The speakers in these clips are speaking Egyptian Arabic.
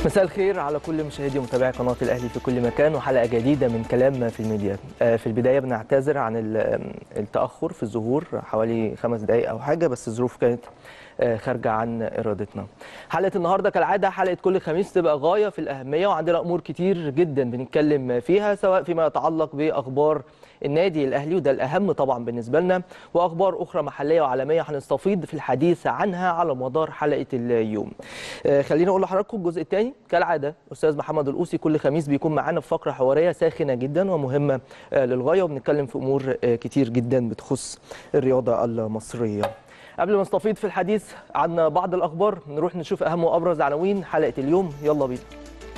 مساء الخير على كل مشاهدي ومتابعي قناه الاهلي في كل مكان وحلقه جديده من كلام في الميديا آه، في البدايه بنعتذر عن ال- التاخر في الظهور حوالي خمس دقائق او حاجه بس الظروف كانت آه، خارجه عن ارادتنا حلقه النهارده كالعاده حلقه كل خميس تبقى غايه في الاهميه وعندنا امور كتير جدا بنتكلم فيها سواء فيما يتعلق باخبار النادي الاهلي وده الاهم طبعا بالنسبه لنا واخبار اخرى محليه وعالميه هنستفيض في الحديث عنها على مدار حلقه اليوم آه، خليني اقول لحضراتكم الجزء الثاني كالعاده استاذ محمد القوسي كل خميس بيكون معانا في فقره حواريه ساخنه جدا ومهمه آه، للغايه وبنتكلم في امور آه، كتير جدا بتخص الرياضه المصريه قبل ما نستفيض في الحديث عن بعض الاخبار نروح نشوف اهم وابرز عناوين حلقه اليوم يلا بينا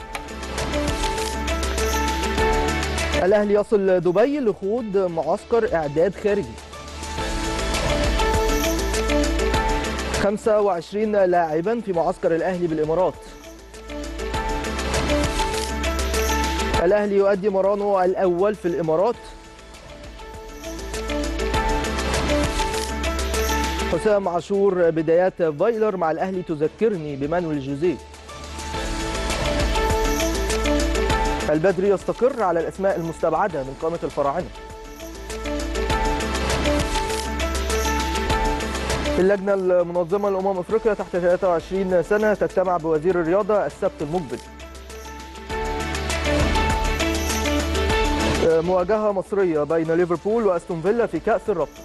الاهلي يصل دبي لخوض معسكر اعداد خارجي 25 لاعبا في معسكر الاهلي بالامارات الاهلي يؤدي مرانه الاول في الامارات حسام عاشور بدايات فايلر مع الاهلي تذكرني بمانويل جوزيه البدري يستقر على الاسماء المستبعده من قائمه الفراعنه اللجنه المنظمه لامم افريقيا تحت 23 سنه تجتمع بوزير الرياضه السبت المقبل مواجهه مصريه بين ليفربول واستون فيلا في كاس الرابطه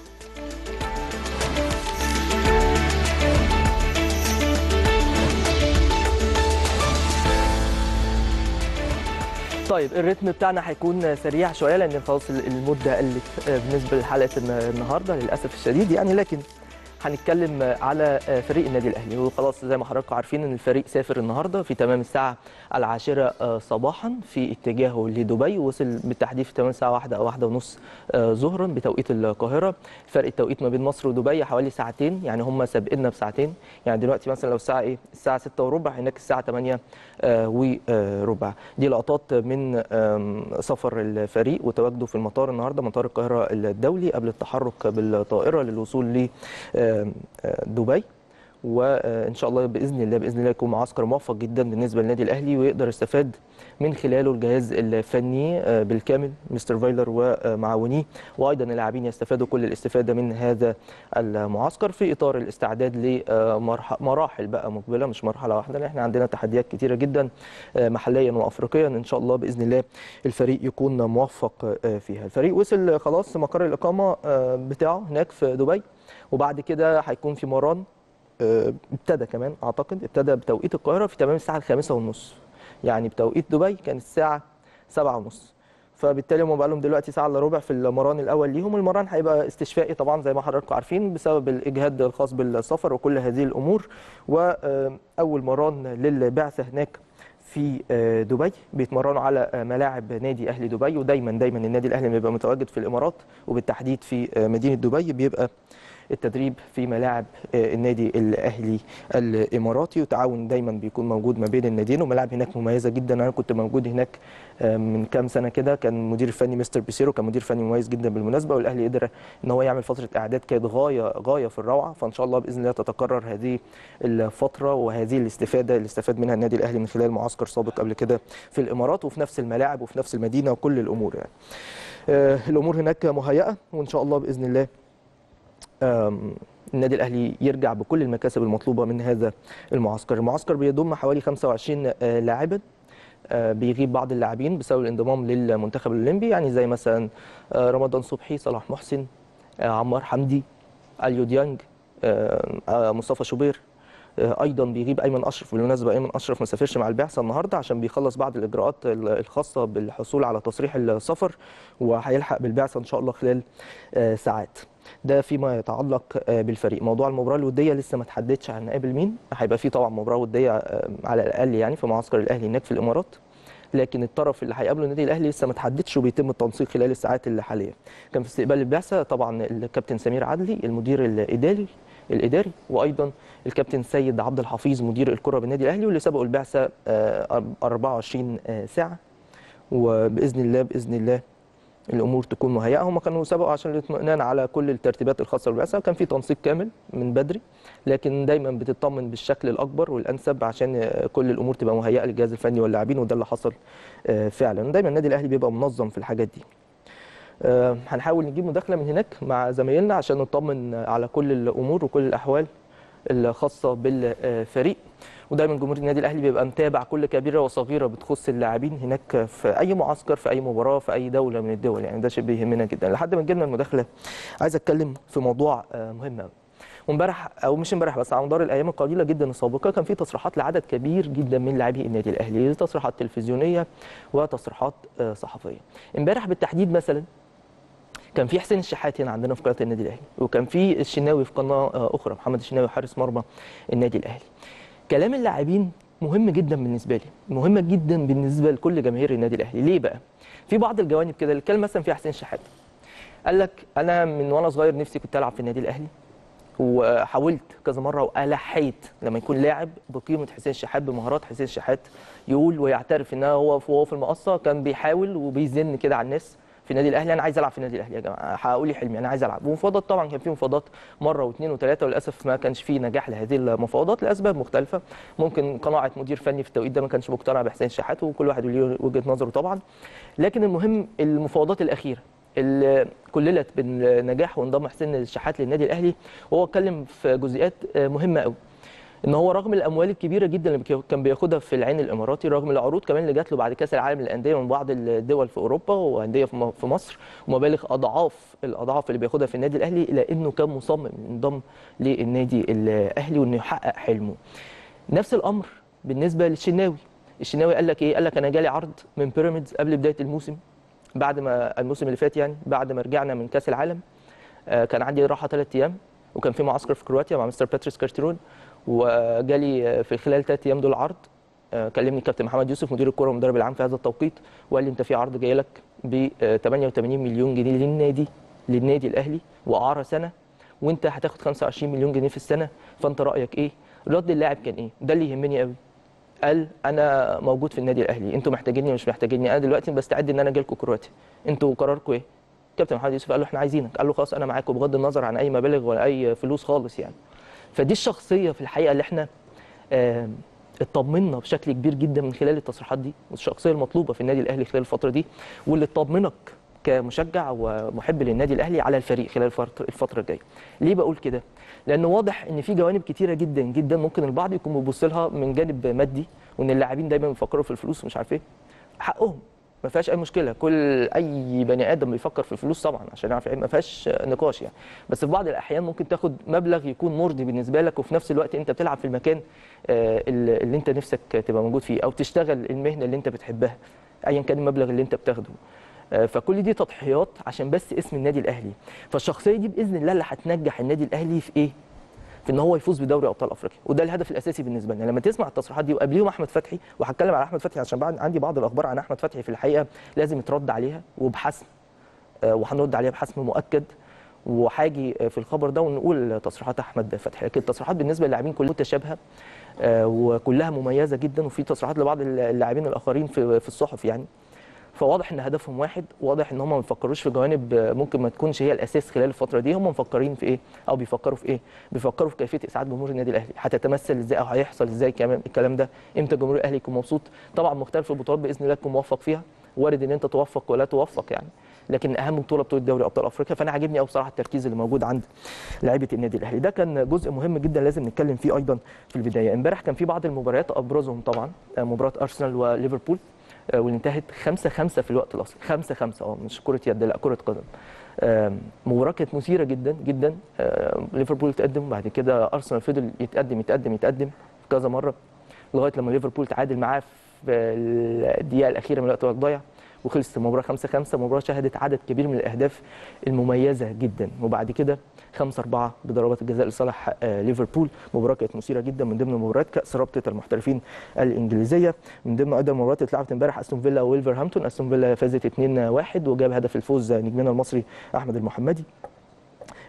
طيب الريتم بتاعنا هيكون سريع شويه لان خلاص المده قلت بالنسبه لحلقه النهارده للاسف الشديد يعني لكن هنتكلم على فريق النادي الاهلي وخلاص زي ما حضراتكم عارفين ان الفريق سافر النهارده في تمام الساعه العاشره صباحا في اتجاهه لدبي وصل بالتحديد في تمام الساعه واحدة او واحدة ونص ظهرا بتوقيت القاهره فرق التوقيت ما بين مصر ودبي حوالي ساعتين يعني هم سابقنا بساعتين يعني دلوقتي مثلا لو الساعه ايه الساعه 6 وربع هناك الساعه 8 وربع دي لقطات من سفر الفريق وتواجده في المطار النهارده مطار القاهره الدولي قبل التحرك بالطائره للوصول ل دبي وان شاء الله باذن الله باذن الله يكون معسكر موفق جدا بالنسبه للنادي الاهلي ويقدر يستفاد من خلاله الجهاز الفني بالكامل مستر فايلر ومعاونيه وايضا اللاعبين يستفادوا كل الاستفاده من هذا المعسكر في اطار الاستعداد لمراحل بقى مقبله مش مرحله واحده لان احنا عندنا تحديات كثيره جدا محليا وافريقيا ان شاء الله باذن الله الفريق يكون موفق فيها الفريق وصل خلاص مقر الاقامه بتاعه هناك في دبي وبعد كده هيكون في مران ابتدى كمان اعتقد ابتدى بتوقيت القاهره في تمام الساعه الخامسة ونص يعني بتوقيت دبي كان الساعه سبعة ونص فبالتالي هم بقى لهم دلوقتي ساعه الا ربع في المران الاول ليهم المران هيبقى استشفائي طبعا زي ما حضراتكم عارفين بسبب الاجهاد الخاص بالسفر وكل هذه الامور واول مران للبعثه هناك في دبي بيتمرنوا على ملاعب نادي اهلي دبي ودايما دايما النادي الاهلي لما بيبقى متواجد في الامارات وبالتحديد في مدينه دبي بيبقى التدريب في ملاعب النادي الاهلي الاماراتي وتعاون دايما بيكون موجود ما بين الناديين وملاعب هناك مميزه جدا انا كنت موجود هناك من كام سنه كده كان المدير الفني مستر بيسيرو كان مدير فني مميز جدا بالمناسبه والاهلي قدر ان هو يعمل فتره اعداد كانت غايه غايه في الروعه فان شاء الله باذن الله تتكرر هذه الفتره وهذه الاستفاده اللي استفاد منها النادي الاهلي من خلال معسكر سابق قبل كده في الامارات وفي نفس الملاعب وفي نفس المدينه وكل الامور يعني الامور هناك مهيئه وان شاء الله باذن الله النادي الاهلي يرجع بكل المكاسب المطلوبه من هذا المعسكر المعسكر بيضم حوالي 25 لاعبا بيغيب بعض اللاعبين بسبب الانضمام للمنتخب الاولمبي يعني زي مثلا رمضان صبحي صلاح محسن عمار حمدي اليو ديانج مصطفى شوبير ايضا بيغيب ايمن اشرف بالمناسبه ايمن اشرف ما سافرش مع البعثه النهارده عشان بيخلص بعض الاجراءات الخاصه بالحصول على تصريح السفر وهيلحق بالبعثه ان شاء الله خلال ساعات ده فيما يتعلق بالفريق موضوع المباراه الوديه لسه ما تحددش هنقابل مين هيبقى في طبعا مباراه وديه على الاقل يعني في معسكر الاهلي هناك في الامارات لكن الطرف اللي هيقابله النادي الاهلي لسه ما تحددش وبيتم التنسيق خلال الساعات اللي حاليا كان في استقبال البعثه طبعا الكابتن سمير عدلي المدير الاداري الاداري وايضا الكابتن سيد عبد الحفيظ مدير الكره بالنادي الاهلي واللي سبقوا البعثه 24 ساعه وباذن الله باذن الله الامور تكون مهيئه هم كانوا سبقوا عشان الاطمئنان على كل الترتيبات الخاصه بالبعثه وكان في تنسيق كامل من بدري لكن دايما بتطمن بالشكل الاكبر والانسب عشان كل الامور تبقى مهيئه للجهاز الفني واللاعبين وده اللي حصل آه، فعلا دايما النادي الاهلي بيبقى منظم في الحاجات دي آه، هنحاول نجيب مداخله من هناك مع زمايلنا عشان نطمن على كل الامور وكل الاحوال الخاصه بالفريق ودايما جمهور النادي الاهلي بيبقى متابع كل كبيره وصغيره بتخص اللاعبين هناك في اي معسكر في اي مباراه في اي دوله من الدول يعني ده شيء بيهمنا جدا لحد ما جبنا المداخله عايز اتكلم في موضوع آه، مهم قوي وامبارح او مش امبارح بس على مدار الايام القليله جدا السابقه كان في تصريحات لعدد كبير جدا من لاعبي النادي الاهلي تصريحات تلفزيونيه وتصريحات آه، صحفيه امبارح بالتحديد مثلا كان في حسين الشحات هنا عندنا في قناه النادي الاهلي وكان في الشناوي في قناه آه، اخرى محمد الشناوي حارس مرمى النادي الاهلي كلام اللاعبين مهم جدا بالنسبه لي مهمه جدا بالنسبه لكل جماهير النادي الاهلي ليه بقى في بعض الجوانب كده اللي كان مثلا فيها حسين شحات قال لك انا من وانا صغير نفسي كنت العب في النادي الاهلي وحاولت كذا مره والحيت لما يكون لاعب بقيمه حسين شحات بمهارات حسين شحات يقول ويعترف ان هو وهو في المقصه كان بيحاول وبيزن كده على الناس في النادي الاهلي انا عايز العب في النادي الاهلي يا جماعه حققوا لي حلمي انا عايز العب ومفاوضات طبعا كان في مفاوضات مره واثنين وثلاثه وللاسف ما كانش في نجاح لهذه المفاوضات لاسباب مختلفه ممكن قناعه مدير فني في التوقيت ده ما كانش مقتنع بحسين شحات وكل واحد له وجهه نظره طبعا لكن المهم المفاوضات الاخيره اللي كللت بالنجاح وانضم حسين الشحات للنادي الاهلي وهو اتكلم في جزئيات آه، مهمه قوي ان هو رغم الاموال الكبيره جدا اللي بي- كان بياخدها في العين الاماراتي رغم العروض كمان اللي جات له بعد كاس العالم للانديه من بعض الدول في اوروبا وانديه في م- في مصر ومبالغ اضعاف الاضعاف اللي بياخدها في النادي الاهلي الا انه كان مصمم ينضم للنادي الاهلي وانه يحقق حلمه نفس الامر بالنسبه للشناوي الشناوي قال لك ايه قال لك انا جالي عرض من بيراميدز قبل بدايه الموسم بعد ما الموسم اللي فات يعني بعد ما رجعنا من كاس العالم آه، كان عندي راحه ثلاث ايام وكان في معسكر في كرواتيا مع مستر باتريس كارتيرون وجالي آه، في خلال ثلاث ايام دول عرض آه، كلمني كابتن محمد يوسف مدير الكره والمدرب العام في هذا التوقيت وقال لي انت في عرض جاي لك ب 88 مليون جنيه للنادي للنادي الاهلي واعاره سنه وانت هتاخد 25 مليون جنيه في السنه فانت رايك ايه؟ رد اللاعب كان ايه؟ ده اللي يهمني قوي قال انا موجود في النادي الاهلي انتوا محتاجيني مش محتاجيني انا دلوقتي بستعد ان انا اجي لكم كرواتيا انتوا قراركم ايه كابتن محمد يوسف قال له احنا عايزينك قال له خلاص انا معاكم بغض النظر عن اي مبالغ ولا اي فلوس خالص يعني فدي الشخصيه في الحقيقه اللي احنا آه، اطمنا بشكل كبير جدا من خلال التصريحات دي والشخصيه المطلوبه في النادي الاهلي خلال الفتره دي واللي تطمنك كمشجع ومحب للنادي الاهلي على الفريق خلال الفتره الفتره الجايه. ليه بقول كده؟ لانه واضح ان في جوانب كتيره جدا جدا ممكن البعض يكون بيبص لها من جانب مادي وان اللاعبين دايما بيفكروا في الفلوس ومش عارف ايه. حقهم ما فيهاش اي مشكله كل اي بني ادم بيفكر في الفلوس طبعا عشان يعرف يعيش، ما فيهاش نقاش يعني بس في بعض الاحيان ممكن تاخد مبلغ يكون مرضي بالنسبه لك وفي نفس الوقت انت بتلعب في المكان آه، اللي اللي انت نفسك تبقى موجود فيه او تشتغل المهنه اللي انت بتحبها ايا كان المبلغ اللي انت بتاخده آه، فكل دي تضحيات عشان بس اسم النادي الاهلي فالشخصيه دي باذن الله اللي هتنجح النادي الاهلي في ايه في ان هو يفوز بدوري ابطال افريقيا وده الهدف الاساسي بالنسبه لنا لما تسمع التصريحات دي وقبليهم احمد فتحي وهتكلم على احمد فتحي عشان بعد عندي بعض الاخبار عن احمد فتحي في الحقيقه لازم يترد عليها وبحسم آه، وهنرد عليها بحسم مؤكد وهاجي آه، في الخبر ده ونقول تصريحات احمد فتحي لكن التصريحات بالنسبه للاعبين كلها متشابهه آه، وكلها مميزه جدا وفي تصريحات لبعض اللاعبين الاخرين في في الصحف يعني فواضح ان هدفهم واحد واضح ان هم ما بيفكروش في جوانب آه، ممكن ما تكونش هي الاساس خلال الفتره دي هم مفكرين في ايه او بيفكروا في ايه بيفكروا في كيفيه اسعاد جمهور النادي الاهلي هتتمثل ازاي او هيحصل ازاي كمان الكلام ده امتى جمهور الاهلي يكون مبسوط طبعا مختلف البطولات باذن الله تكون موفق فيها وارد ان انت توفق ولا توفق يعني لكن اهم بطوله بطوله دوري ابطال افريقيا فانا عاجبني قوي بصراحه التركيز اللي موجود عند لعيبه النادي الاهلي ده كان جزء مهم جدا لازم نتكلم فيه ايضا في البدايه امبارح كان في بعض المباريات ابرزهم طبعا آه، مباراه ارسنال وليفربول آه، واللي انتهت 5 5 في الوقت الاصلي 5 5 اه مش كره يد لا كره قدم آم، مباراه كانت مثيره جدا جدا آه، ليفربول تقدم بعد كده ارسنال فضل يتقدم يتقدم يتقدم كذا مره لغايه لما ليفربول تعادل معاه في الدقيقه الاخيره من الوقت الضايع وخلصت المباراه 5 5 مباراه شهدت عدد كبير من الاهداف المميزه جدا وبعد كده 5 4 بضربات الجزاء لصالح آه، ليفربول مباراه كانت مثيره جدا من ضمن مباريات كاس رابطه المحترفين الانجليزيه من ضمن ايضا المباريات اللي اتلعبت امبارح استون فيلا وولفرهامبتون استون فيلا فازت 2 1 وجاب هدف الفوز نجمنا المصري احمد المحمدي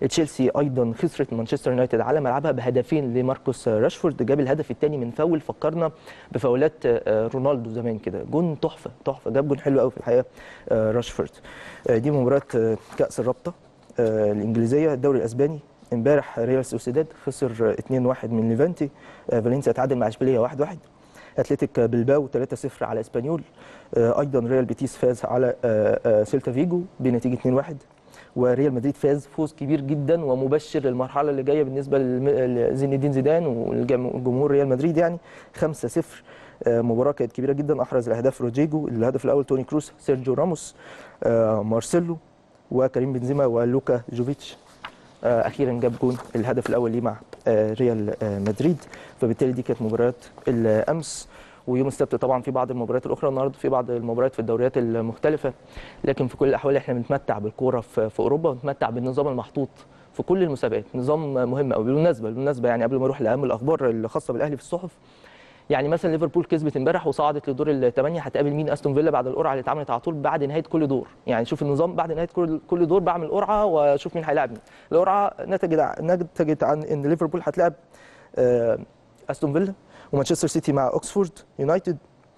تشيلسي ايضا خسرت مانشستر يونايتد على ملعبها بهدفين لماركوس راشفورد جاب الهدف الثاني من فاول فكرنا بفاولات آه، رونالدو زمان كده جون تحفه تحفه جاب جون حلو قوي في الحقيقه آه، راشفورد آه، دي مباراه آه، كاس الرابطه آه، الانجليزيه الدوري الاسباني امبارح ريال سوسيداد خسر آه، 2-1 من ليفانتي آه، فالنسيا تعادل مع اشبيليه 1-1 اتلتيك بلباو 3-0 على اسبانيول آه، ايضا ريال بيتيس فاز على آه، آه، سيلتا فيجو بنتيجه 2-1 وريال مدريد فاز فوز كبير جدا ومبشر للمرحله اللي جايه بالنسبه للم- لزين الدين زيدان والجمهور ريال مدريد يعني 5-0 آه، مباراه كانت كبيره جدا احرز الاهداف رودريجو الهدف الاول توني كروس سيرجيو راموس آه، مارسيلو وكريم بنزيما ولوكا جوفيتش آه، اخيرا جاب جون الهدف الاول ليه مع آه، ريال آه، مدريد فبالتالي دي كانت مباريات الامس ويوم السبت طبعا في بعض المباريات الاخرى النهارده في بعض المباريات في الدوريات المختلفه لكن في كل الاحوال احنا بنتمتع بالكوره في في اوروبا ونتمتع بالنظام المحطوط في كل المسابقات نظام مهم قوي بالمناسبه بالمناسبه يعني قبل ما اروح لاهم الاخبار الخاصه بالاهلي في الصحف يعني مثلا ليفربول كسبت امبارح وصعدت لدور الثمانيه هتقابل مين استون فيلا بعد القرعه اللي اتعملت على طول بعد نهايه كل دور يعني شوف النظام بعد نهايه كل كل دور بعمل قرعه واشوف مين هيلاعب مين القرعه نتجت ع- نتجت عن ان ليفربول هتلاعب آه، استون فيلا ومانشستر سيتي مع اوكسفورد يونايتد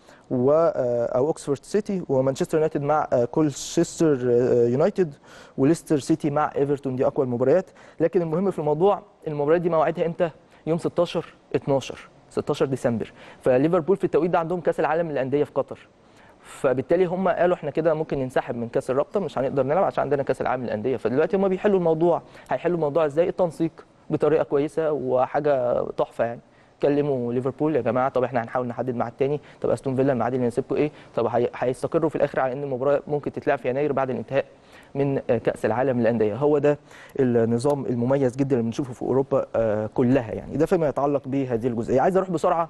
و آه، او اوكسفورد سيتي ومانشستر يونايتد مع آه، كولشستر آه، يونايتد وليستر سيتي مع ايفرتون دي اقوى المباريات لكن المهم في الموضوع المباريات دي مواعيدها امتى يوم 16 12 16 ديسمبر فليفربول في التوقيت ده عندهم كاس العالم للانديه في قطر فبالتالي هم قالوا احنا كده ممكن ننسحب من كاس الرابطه مش هنقدر نلعب عشان عندنا كاس العالم للانديه فدلوقتي هم بيحلوا الموضوع هيحلوا الموضوع ازاي التنسيق بطريقه كويسه وحاجه تحفه يعني كلموا ليفربول يا جماعه طب احنا هنحاول نحدد ميعاد تاني طب استون فيلا الميعاد اللي يناسبكم ايه طب هي- هيستقروا في الاخر على ان المباراه ممكن تتلعب في يناير بعد الانتهاء من آه، كاس العالم للانديه هو ده النظام المميز جدا اللي بنشوفه في اوروبا آه، كلها يعني ده فيما يتعلق بهذه الجزئيه عايز اروح بسرعه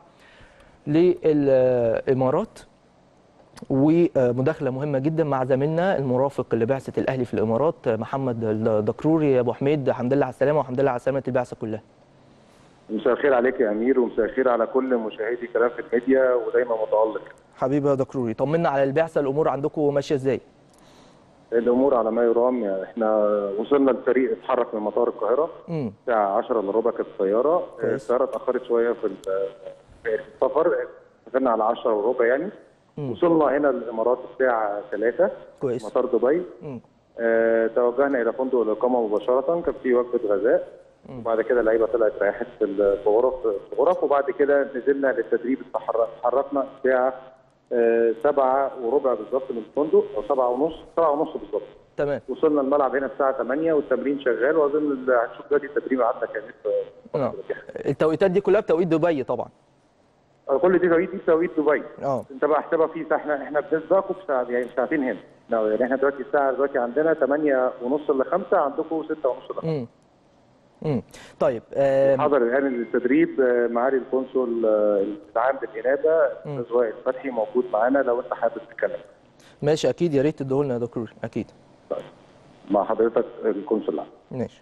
للامارات ومداخله مهمه جدا مع زميلنا المرافق لبعثه الاهلي في الامارات محمد الدكروري يا ابو حميد الحمد لله على السلامه والحمد لله على سلامه البعثه كلها مساء الخير عليك يا امير ومساء الخير على كل مشاهدي كلام في الميديا ودايما متالق حبيبي يا دكروري طمنا على البعثه الامور عندكم ماشيه ازاي الامور على ما يرام يعني احنا وصلنا الفريق اتحرك من مطار القاهره امم الساعه 10 الا ربع كانت الطياره كويس. الطياره اتاخرت شويه في ال- في السفر سافرنا على 10 وربع يعني مم. وصلنا هنا الامارات الساعه 3 كويس مطار دبي مم. آه، توجهنا الى فندق الاقامه مباشره كان في وجبه غذاء وبعد كده اللعيبه طلعت ريحت في ال- في غرف في غرف وبعد كده نزلنا للتدريب اتحر- اتحركنا الساعه آه، سبعة وربع بالظبط من الفندق او سبعة ونص سبعة ونص بالظبط تمام وصلنا الملعب هنا الساعه 8 والتمرين شغال واظن ال- هنشوف دلوقتي التدريب قعدنا كام اه التوقيتات دي كلها بتوقيت دبي طبعا كل دي توقيت دي توقيت دبي اه انت بقى احسبها في ساعه احنا احنا بنسبقكم بساعه يعني ساعتين هنا لا، يعني احنا دلوقتي الساعه دلوقتي عندنا 8 ونص ل 5 عندكم 6 ونص ل 5 امم امم طيب آم، حضر الان التدريب آه، معالي القنصل آه، العام للانابه الاستاذ وائل فتحي موجود معانا لو انت حابب تتكلم ماشي اكيد يا ريت تديهولنا يا دكروري اكيد طيب. مع حضرتك القنصل العام ماشي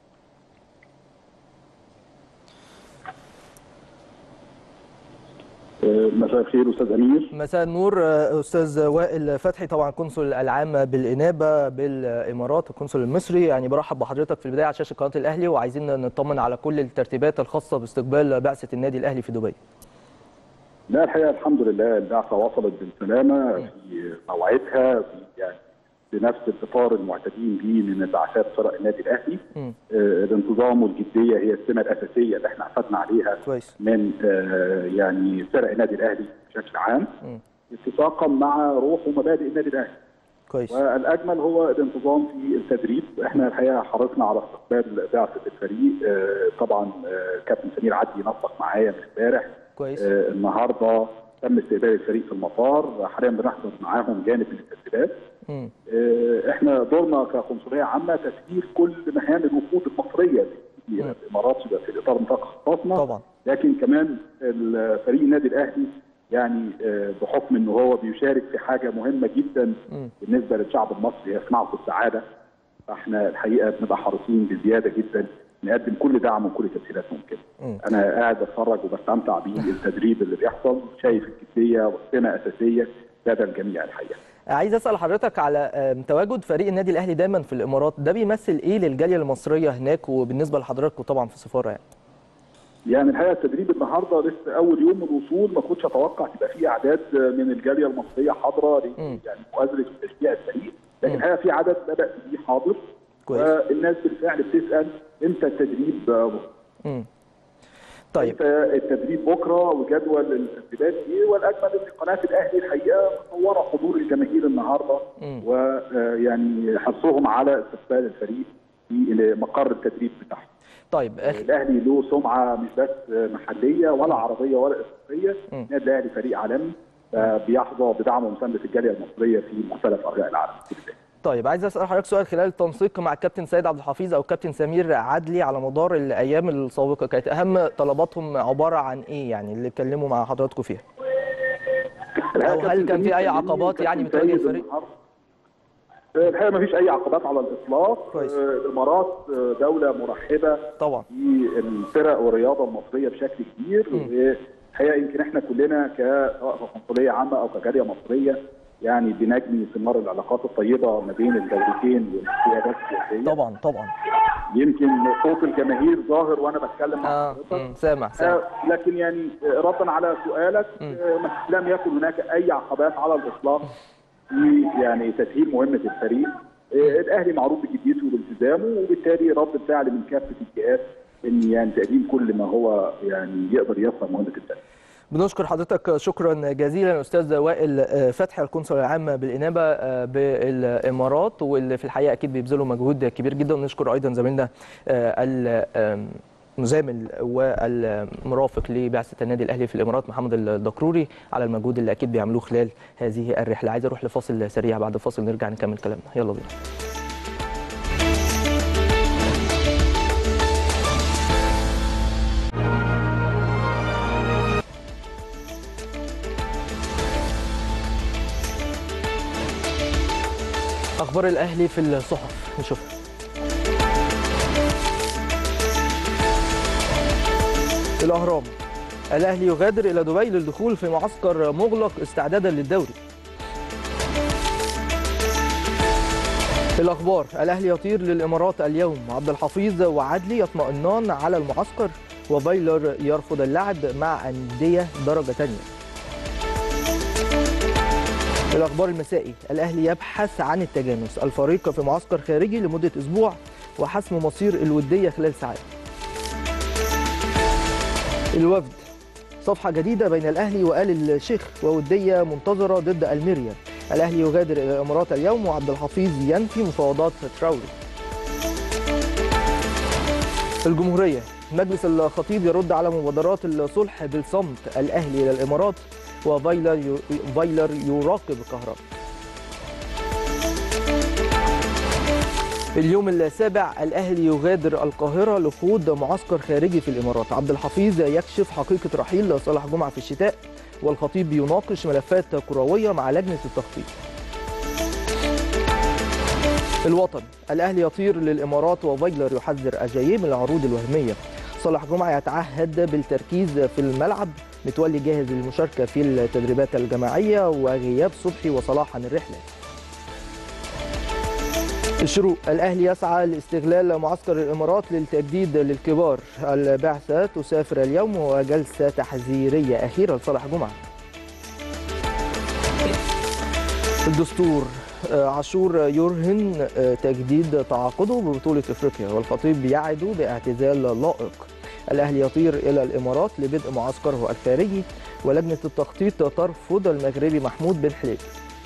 مساء الخير استاذ امير مساء النور آه، استاذ وائل فتحي طبعا قنصل العام بالانابه بالامارات القنصل المصري يعني برحب بحضرتك في البدايه على شاشه قناه الاهلي وعايزين نطمن على كل الترتيبات الخاصه باستقبال بعثه النادي الاهلي في دبي لا الحقيقه الحمد لله البعثه وصلت بالسلامه في موعدها في يعني بنفس الاطار المعتادين به من بعثات فرق النادي الاهلي مم. آه، الانتظام والجديه هي السمه الاساسيه اللي احنا اعتدنا عليها كويس من آه، يعني فرق النادي الاهلي بشكل عام مم. اتفاقا مع روح ومبادئ النادي الاهلي كويس والاجمل هو الانتظام في التدريب احنا الحقيقه حرصنا على استقبال بعثه الفريق آه، طبعا آه، كابتن سمير عدلي نسق معايا من امبارح كويس آه، النهارده تم استقبال الفريق في المطار حاليا بنحضر معاهم جانب من التدريبات مم. آه، احنا دورنا كقنصليه عامه تسيير كل مهام الوفود المصريه اللي مم. في الامارات يبقى في اطار نطاق اختصاصنا طبعا لكن كمان الفريق النادي الاهلي يعني آه، بحكم ان هو بيشارك في حاجه مهمه جدا مم. بالنسبه للشعب المصري هي صناعه السعاده فاحنا الحقيقه بنبقى حريصين بزياده جدا نقدم كل دعم وكل تسهيلات ممكنه. مم. انا قاعد بتفرج وبستمتع بالتدريب اللي بيحصل شايف الجديه والسمه اساسيه لدى الجميع الحقيقه. عايز اسال حضرتك على آم، تواجد فريق النادي الاهلي دايما في الامارات ده بيمثل ايه للجاليه المصريه هناك وبالنسبه لحضراتكم طبعا في السفاره يعني يعني الحقيقه التدريب النهارده لسه اول يوم من الوصول ما كنتش اتوقع تبقى فيه اعداد من الجاليه المصريه حاضره ل- مم. يعني مؤازره وتشجيع الفريق لكن مم. الحقيقه في عدد بدا فيه حاضر كويس. والناس بالفعل بتسال امتى التدريب آه، امم طيب امتى التدريب بكره وجدول التدريبات ايه والاجمل ان قناه الاهلي الحقيقه مصوره حضور الجماهير النهارده مم. ويعني حرصهم على استقبال الفريق في مقر التدريب بتاعهم. طيب أخ... الاهلي له سمعه مش بس محليه ولا عربيه ولا افريقيه، مم. النادي الاهلي فريق عالمي آه، بيحظى بدعم ومسانده الجاليه المصريه في مختلف ارجاء العالم. طيب عايز اسال حضرتك سؤال خلال التنسيق مع الكابتن سيد عبد الحفيظ او الكابتن سمير عدلي على مدار الايام السابقه كانت اهم طلباتهم عباره عن ايه يعني اللي اتكلموا مع حضراتكم فيها أو هل كان في أي عقبات يعني بتواجه الفريق؟ الحقيقه ما فيش اي عقبات على الاطلاق كويس. آه، الامارات آه، دوله مرحبه طبعا بالفرق والرياضه المصريه بشكل كبير مم. والحقيقه يمكن احنا كلنا كسواء قنصليه عامه او كجاليه مصريه يعني بنجني ثمار العلاقات الطيبه ما بين الدولتين والقيادات السياسيه طبعا طبعا يمكن صوت الجماهير ظاهر وانا بتكلم مع اه حضرتك مم، سامع سامع آه، لكن يعني آه، ردا على سؤالك مم. آه، لم يكن هناك اي عقبات على الاطلاق في يعني تسهيل مهمه الفريق آه، الاهلي معروف بجديته والتزامه وبالتالي رد الفعل من كافه الجهات ان يعني تقديم كل ما هو يعني يقدر ييسر مهمه الفريق بنشكر حضرتك شكرا جزيلا استاذ وائل آه، فتحي القنصل العام بالانابه آه، بالامارات واللي في الحقيقه اكيد بيبذلوا مجهود كبير جدا ونشكر ايضا زميلنا آه، ال- آم، المزامل والمرافق لبعثه النادي الاهلي في الامارات محمد الدكروري على المجهود اللي اكيد بيعملوه خلال هذه الرحله عايز اروح لفاصل سريع بعد الفاصل نرجع نكمل كلامنا يلا بينا اخبار الاهلي في الصحف نشوفها الاهرام الاهلي يغادر الى دبي للدخول في معسكر مغلق استعدادا للدوري الاخبار الاهلي يطير للامارات اليوم عبد الحفيظ وعدلي يطمئنان على المعسكر وفايلر يرفض اللعب مع انديه درجه ثانيه الأخبار المسائي الأهلي يبحث عن التجانس الفريق في معسكر خارجي لمدة أسبوع وحسم مصير الودية خلال ساعات الوفد صفحة جديدة بين الأهلي وآل الشيخ وودية منتظرة ضد الميريا الأهلي يغادر إلى الإمارات اليوم وعبد الحفيظ ينفي مفاوضات تراوري الجمهورية مجلس الخطيب يرد على مبادرات الصلح بالصمت الأهلي إلى الإمارات وفايلر فايلر يراقب كهرباء اليوم السابع الأهلي يغادر القاهرة لخوض معسكر خارجي في الإمارات عبد الحفيظ يكشف حقيقة رحيل صالح جمعة في الشتاء والخطيب يناقش ملفات كروية مع لجنة التخطيط الوطن الأهلي يطير للإمارات وفايلر يحذر أجايب من العروض الوهمية صالح جمعة يتعهد بالتركيز في الملعب متولي جاهز للمشاركة في التدريبات الجماعية وغياب صبحي وصلاح عن الرحلة الشروق الأهلي يسعى لاستغلال معسكر الإمارات للتجديد للكبار البعثة تسافر اليوم وجلسة تحذيرية أخيرة لصالح جمعة الدستور آه، عاشور يرهن آه، تجديد تعاقده ببطولة افريقيا والخطيب يعد باعتزال لائق الاهلي يطير الى الامارات لبدء معسكره الخارجي ولجنة التخطيط ترفض المغربي محمود بن حليب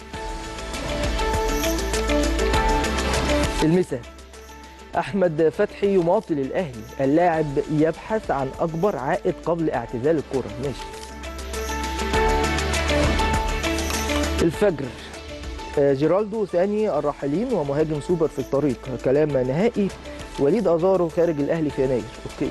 المساء احمد فتحي يماطل الاهلي اللاعب يبحث عن اكبر عائد قبل اعتزال الكرة ماشي الفجر آه، جيرالدو ثاني الراحلين ومهاجم سوبر في الطريق كلام نهائي وليد ازارو خارج الاهلي في يناير اوكي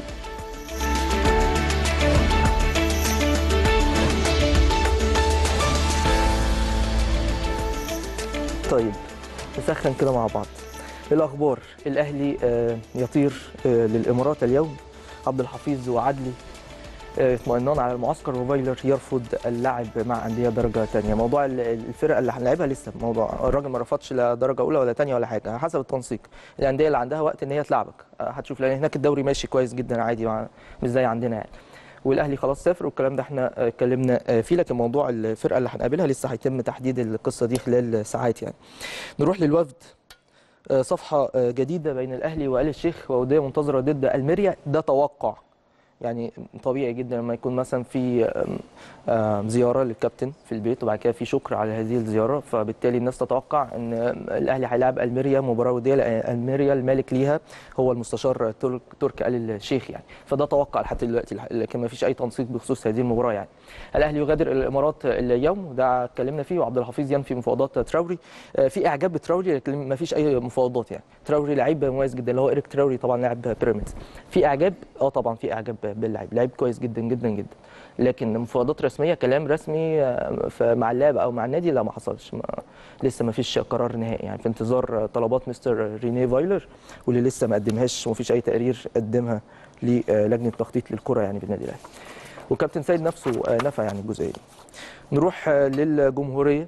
طيب نسخن كده مع بعض الاخبار الاهلي آه، يطير آه، للامارات اليوم عبد الحفيظ وعدلي آه، اطمئنان على المعسكر وفايلر يرفض اللعب مع انديه درجه ثانيه موضوع ال- الفرق اللي هنلعبها لسه موضوع الراجل ما رفضش لا درجه اولى ولا ثانيه ولا حاجه على حسب التنسيق الانديه اللي عندها وقت ان هي تلعبك آه، هتشوف لان هناك الدوري ماشي كويس جدا عادي مع مش زي عندنا يعني والاهلي خلاص سافر والكلام ده احنا آه، اتكلمنا آه، فيه لكن موضوع الفرقه اللي هنقابلها لسه هيتم تحديد القصه دي خلال ساعات يعني نروح للوفد آه، صفحه آه، جديده بين الاهلي وال الشيخ ووديه منتظره ضد الميريا ده توقع يعني طبيعي جدا لما يكون مثلا في آم، آم، زياره للكابتن في البيت وبعد كده في شكر على هذه الزياره فبالتالي الناس تتوقع ان الاهلي هيلاعب الميريا مباراه وديه لأن الميريا المالك ليها هو المستشار ترك ترك ال الشيخ يعني فده توقع لحد دلوقتي لكن ما فيش اي تنسيق بخصوص هذه المباراه يعني الاهلي يغادر الامارات اليوم وده اتكلمنا فيه وعبد الحفيظ ينفي مفاوضات تراوري آه، في اعجاب بتراوري لكن ما فيش اي مفاوضات يعني تراوري لعيب مميز جدا اللي هو ايريك تراوري طبعا لاعب بيراميدز في اعجاب اه طبعا في اعجاب باللعيب لعيب كويس جدا جدا جدا لكن مفاوضات رسميه كلام رسمي آه، ف- مع اللاعب او مع النادي لا ما حصلش ما لسه ما فيش قرار نهائي يعني في انتظار طلبات مستر ريني فايلر واللي لسه ما قدمهاش وما فيش اي تقرير قدمها للجنه التخطيط للكره يعني بالنادي الاهلي وكابتن سيد نفسه آه، نفى يعني الجزئيه دي نروح آه، للجمهوريه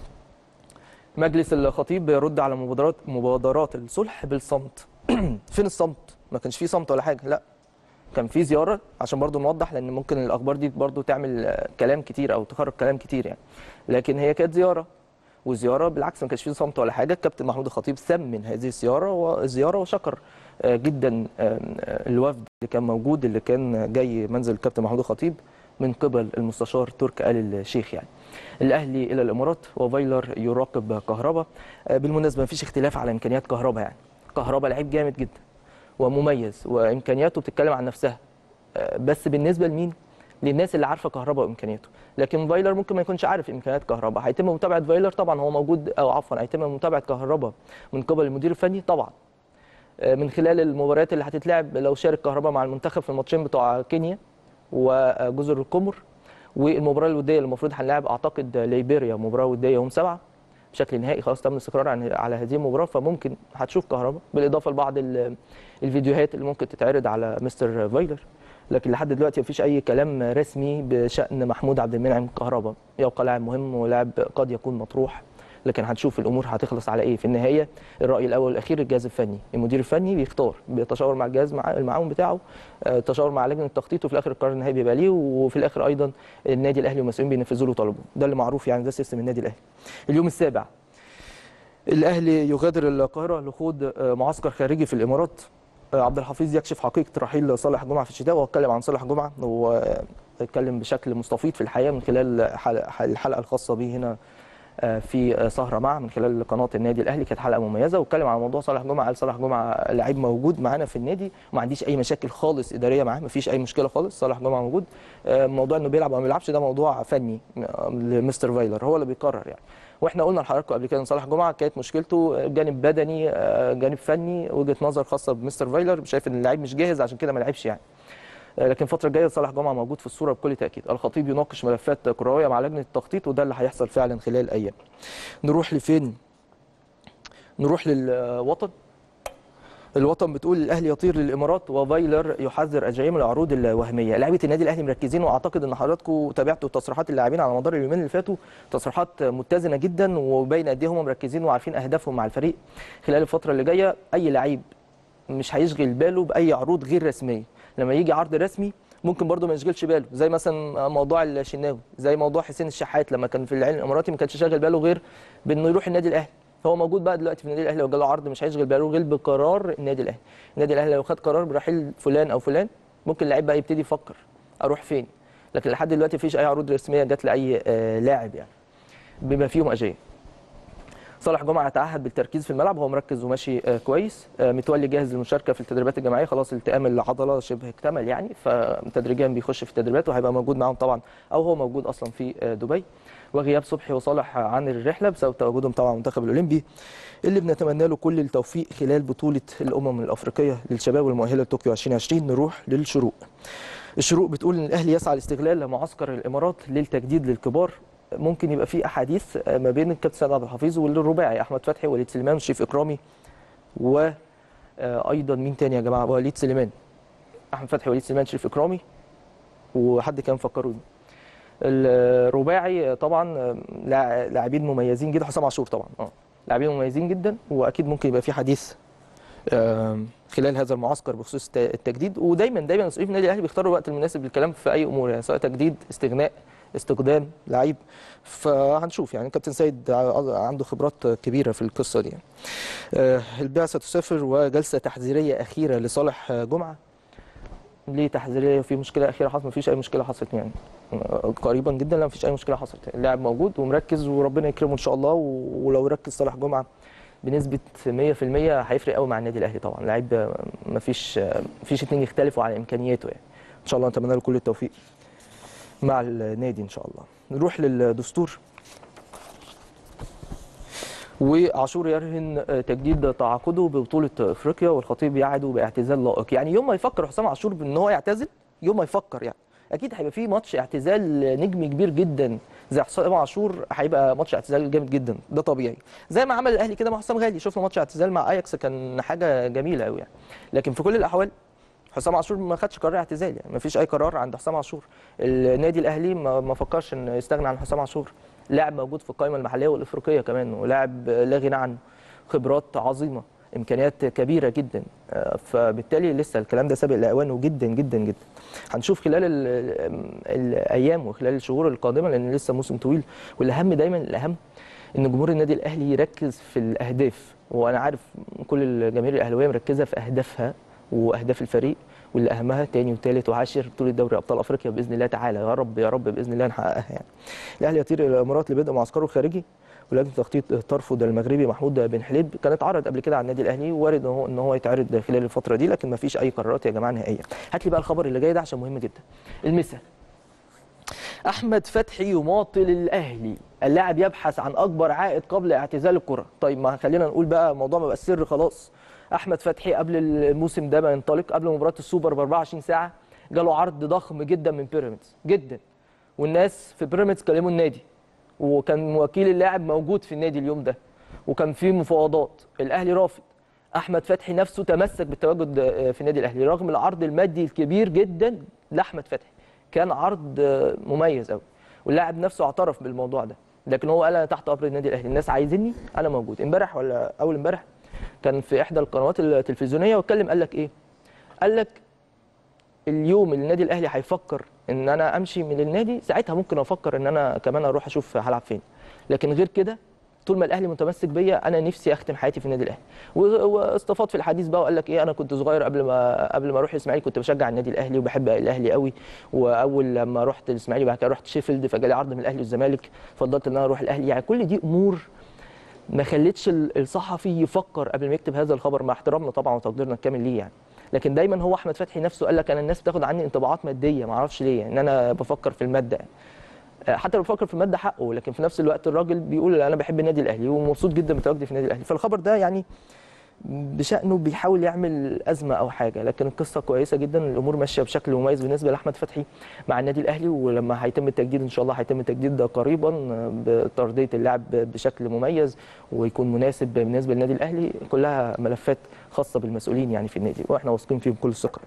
مجلس الخطيب يرد على مبادرات مبادرات الصلح بالصمت فين الصمت ما كانش فيه صمت ولا حاجه لا كان في زياره عشان برضو نوضح لان ممكن الاخبار دي برضو تعمل آه، كلام كتير او تخرج كلام كتير يعني لكن هي كانت زياره والزياره بالعكس ما كانش فيه صمت ولا حاجه الكابتن محمود الخطيب ثمن هذه الزياره والزياره وشكر آه، جدا آه، الوفد اللي كان موجود اللي كان جاي منزل الكابتن محمود الخطيب من قبل المستشار ترك آل الشيخ يعني الاهلي الى الامارات وفايلر يراقب كهربا آه، بالمناسبه ما فيش اختلاف على امكانيات كهربا يعني كهربا لعيب جامد جدا ومميز وامكانياته بتتكلم عن نفسها آه، بس بالنسبه لمين للناس اللي عارفه كهربا وامكانياته لكن فايلر ممكن ما يكونش عارف امكانيات كهربا هيتم متابعه فايلر طبعا هو موجود او عفوا هيتم متابعه كهربا من قبل المدير الفني طبعا آه، من خلال المباريات اللي هتتلعب لو شارك كهربا مع المنتخب في الماتشين بتوع كينيا وجزر القمر والمباراه الوديه اللي المفروض هنلاعب اعتقد ليبيريا مباراه وديه يوم سبعة بشكل نهائي خلاص تم الاستقرار عن على هذه المباراه فممكن هتشوف كهربا بالاضافه لبعض ال- الفيديوهات اللي ممكن تتعرض على مستر فايلر لكن لحد دلوقتي مفيش اي كلام رسمي بشان محمود عبد المنعم كهربا يبقى لاعب مهم ولاعب قد يكون مطروح لكن هنشوف الامور هتخلص على ايه في النهايه الراي الاول والاخير الجهاز الفني المدير الفني بيختار بيتشاور مع الجهاز مع المعاون بتاعه آه، تشاور مع لجنه التخطيط وفي الاخر القرار النهائي بيبقى ليه وفي الاخر ايضا النادي الاهلي والمسؤولين بينفذوا له طلبه ده اللي معروف يعني ده سيستم النادي الاهلي اليوم السابع الاهلي يغادر القاهره لخوض آه، معسكر خارجي في الامارات آه، عبد الحفيظ يكشف حقيقه رحيل صالح جمعه في الشتاء واتكلم عن صالح جمعه واتكلم بشكل مستفيض في الحقيقه من خلال حلقة- الحلقه الخاصه به هنا آه، في آه، سهره معه من خلال قناه النادي الاهلي كانت حلقه مميزه واتكلم عن موضوع صالح جمعه قال صالح جمعه لعيب موجود معانا في النادي وما عنديش اي مشاكل خالص اداريه معاه ما فيش اي مشكله خالص صالح جمعه موجود آه، موضوع انه بيلعب او ما بيلعبش ده موضوع فني آه، لمستر فايلر هو اللي بيقرر يعني واحنا قلنا لحضراتكم قبل كده ان صالح جمعه كانت مشكلته جانب بدني آه، جانب فني وجهه نظر خاصه بمستر فايلر شايف ان اللعيب مش جاهز عشان كده ما لعبش يعني آه، لكن الفترة الجاية صالح جمعة موجود في الصورة بكل تأكيد الخطيب يناقش ملفات كروية مع لجنة التخطيط وده اللي هيحصل فعلا خلال أيام نروح لفين نروح للوطن الوطن بتقول الاهلي يطير للامارات وفايلر يحذر اجايم العروض الوهميه لعيبه النادي الاهلي مركزين واعتقد ان حضراتكم تابعتوا تصريحات اللاعبين على مدار اليومين اللي فاتوا تصريحات متزنه جدا وباين قد ايه هم مركزين وعارفين اهدافهم مع الفريق خلال الفتره اللي جايه اي لعيب مش هيشغل باله باي عروض غير رسميه لما يجي عرض رسمي ممكن برضه ما يشغلش باله زي مثلا موضوع الشناوي زي موضوع حسين الشحات لما كان في العين الاماراتي ما كانش شاغل باله غير بانه يروح النادي الاهلي فهو موجود بقى دلوقتي في النادي الاهلي لو جاله عرض مش هيشغل باله غير بقرار النادي الاهلي النادي الاهلي لو خد قرار برحيل فلان او فلان ممكن اللعيب بقى يبتدي يفكر اروح فين لكن لحد دلوقتي مفيش اي عروض رسميه جت لاي آه، لاعب يعني بما فيهم اجايه صالح جمعه تعهد بالتركيز في الملعب هو مركز وماشي آه، كويس آه، متولي جاهز للمشاركه في التدريبات الجماعيه خلاص التئام العضله شبه اكتمل يعني فتدريجيا بيخش في التدريبات وهيبقى موجود معاهم طبعا او هو موجود اصلا في آه، دبي وغياب صبحي وصالح عن الرحله بسبب تواجدهم طبعا المنتخب الاولمبي اللي بنتمنى له كل التوفيق خلال بطوله الامم الافريقيه للشباب والمؤهله لطوكيو 2020 نروح للشروق الشروق بتقول ان الاهلي يسعى لاستغلال معسكر الامارات للتجديد للكبار ممكن يبقى في احاديث ما بين الكابتن سيد عبد الحفيظ والرباعي احمد فتحي وليد سليمان وشريف اكرامي وايضا مين تاني يا جماعه وليد سليمان احمد فتحي وليد سليمان شريف اكرامي وحد كان فكروني الرباعي طبعا لاع- لاعبين مميزين جدا حسام عاشور طبعا اه لاعبين مميزين جدا واكيد ممكن يبقى في حديث آم، خلال هذا المعسكر بخصوص الت- التجديد ودايما دايما مسؤولين في النادي الاهلي بيختاروا الوقت المناسب للكلام في اي امور يعني سواء تجديد استغناء استقدام لعيب فهنشوف يعني كابتن سيد ع- عنده خبرات كبيره في القصه دي يعني. آه، البعثه تسافر وجلسه تحذيريه اخيره لصالح آه، جمعه ليه تحذيريه في مشكله اخيره حصلت مفيش اي مشكله حصلت يعني آه، قريبا جدا لا مفيش اي مشكله حصلت اللاعب موجود ومركز وربنا يكرمه ان شاء الله و- ولو ركز صالح جمعه بنسبه 100% هيفرق قوي مع النادي الاهلي طبعا لعيب آه، مفيش آه، مفيش اتنين يختلفوا على امكانياته يعني ان شاء الله نتمنى له كل التوفيق مع النادي ان شاء الله نروح للدستور وعاشور يرهن تجديد تعاقده ببطوله افريقيا والخطيب يعد باعتزال لائق يعني يوم ما يفكر حسام عاشور بان هو يعتزل يوم ما يفكر يعني اكيد هيبقى في ماتش اعتزال نجم كبير جدا زي حسام عاشور هيبقى ماتش اعتزال جامد جدا ده طبيعي زي ما عمل الاهلي كده مع حسام غالي شفنا ماتش اعتزال مع اياكس كان حاجه جميله قوي يعني لكن في كل الاحوال حسام عاشور ما خدش قرار اعتزال يعني ما فيش اي قرار عند حسام عاشور النادي الاهلي ما ما فكرش انه يستغنى عن حسام عاشور لاعب موجود في القائمه المحليه والافريقيه كمان ولاعب لا غنى عنه خبرات عظيمه امكانيات كبيره جدا آه، فبالتالي لسه الكلام ده سابق لاوانه جدا جدا جدا هنشوف خلال ال ال الايام وخلال الشهور القادمه لان لسه موسم طويل والاهم دايما الاهم ان جمهور النادي الاهلي يركز في الاهداف وانا عارف كل الجماهير الاهلاويه مركزه في اهدافها واهداف الفريق واللي اهمها تاني وتالت وعاشر بطوله دوري ابطال افريقيا باذن الله تعالى يا رب يا رب باذن الله نحققها يعني. الاهلي يطير الى الامارات لبدء معسكره الخارجي ولجنه التخطيط ترفض المغربي محمود بن حليب كان اتعرض قبل كده على النادي الاهلي وارد ان هو ان هو يتعرض خلال الفتره دي لكن ما فيش اي قرارات يا جماعه نهائيه هات لي بقى الخبر اللي جاي ده عشان مهم جدا المثال احمد فتحي يماطل الاهلي اللاعب يبحث عن اكبر عائد قبل اعتزال الكره طيب ما خلينا نقول بقى الموضوع ما بقى سر خلاص احمد فتحي قبل الموسم ده ما ينطلق قبل مباراه السوبر ب 24 ساعه جاله عرض ضخم جدا من بيراميدز جدا والناس في بيراميدز كلموا النادي وكان وكيل اللاعب موجود في النادي اليوم ده وكان في مفاوضات الاهلي رافض احمد فتحي نفسه تمسك بالتواجد آه، في النادي الاهلي رغم العرض المادي الكبير جدا لاحمد فتحي كان عرض آه، مميز قوي واللاعب نفسه اعترف بالموضوع ده لكن هو قال انا تحت امر النادي الاهلي الناس عايزيني انا موجود امبارح ولا اول امبارح كان في احدى القنوات التلفزيونيه واتكلم قال لك ايه قال لك اليوم اللي النادي الاهلي هيفكر ان انا امشي من النادي ساعتها ممكن افكر ان انا كمان اروح اشوف هلعب فين لكن غير كده طول ما الاهلي متمسك بيا انا نفسي اختم حياتي في النادي الاهلي و- واستفاض في الحديث بقى وقال لك ايه انا كنت صغير قبل ما قبل ما اروح الاسماعيلي كنت بشجع النادي الاهلي وبحب الاهلي قوي واول لما رحت الاسماعيلي بعد كده رحت شيفيلد فجالي عرض من الاهلي والزمالك فضلت ان انا اروح الاهلي يعني كل دي امور ما خلتش ال- الصحفي يفكر قبل ما يكتب هذا الخبر مع احترامنا طبعا وتقديرنا الكامل ليه يعني لكن دايما هو احمد فتحي نفسه قال لك انا الناس بتاخد عني انطباعات ماديه ما اعرفش ليه ان انا بفكر في الماده يعني. آه، حتى لو بفكر في الماده حقه لكن في نفس الوقت الراجل بيقول انا بحب النادي الاهلي ومبسوط جدا بتواجدي في النادي الاهلي فالخبر ده يعني بشأنه بيحاول يعمل أزمة أو حاجة لكن القصة كويسة جدا الأمور ماشية بشكل مميز بالنسبة لأحمد فتحي مع النادي الأهلي ولما هيتم التجديد إن شاء الله هيتم التجديد ده قريبا بتردية اللاعب بشكل مميز ويكون مناسب بالنسبة للنادي الأهلي كلها ملفات خاصة بالمسؤولين يعني في النادي وإحنا واثقين فيهم كل الثقة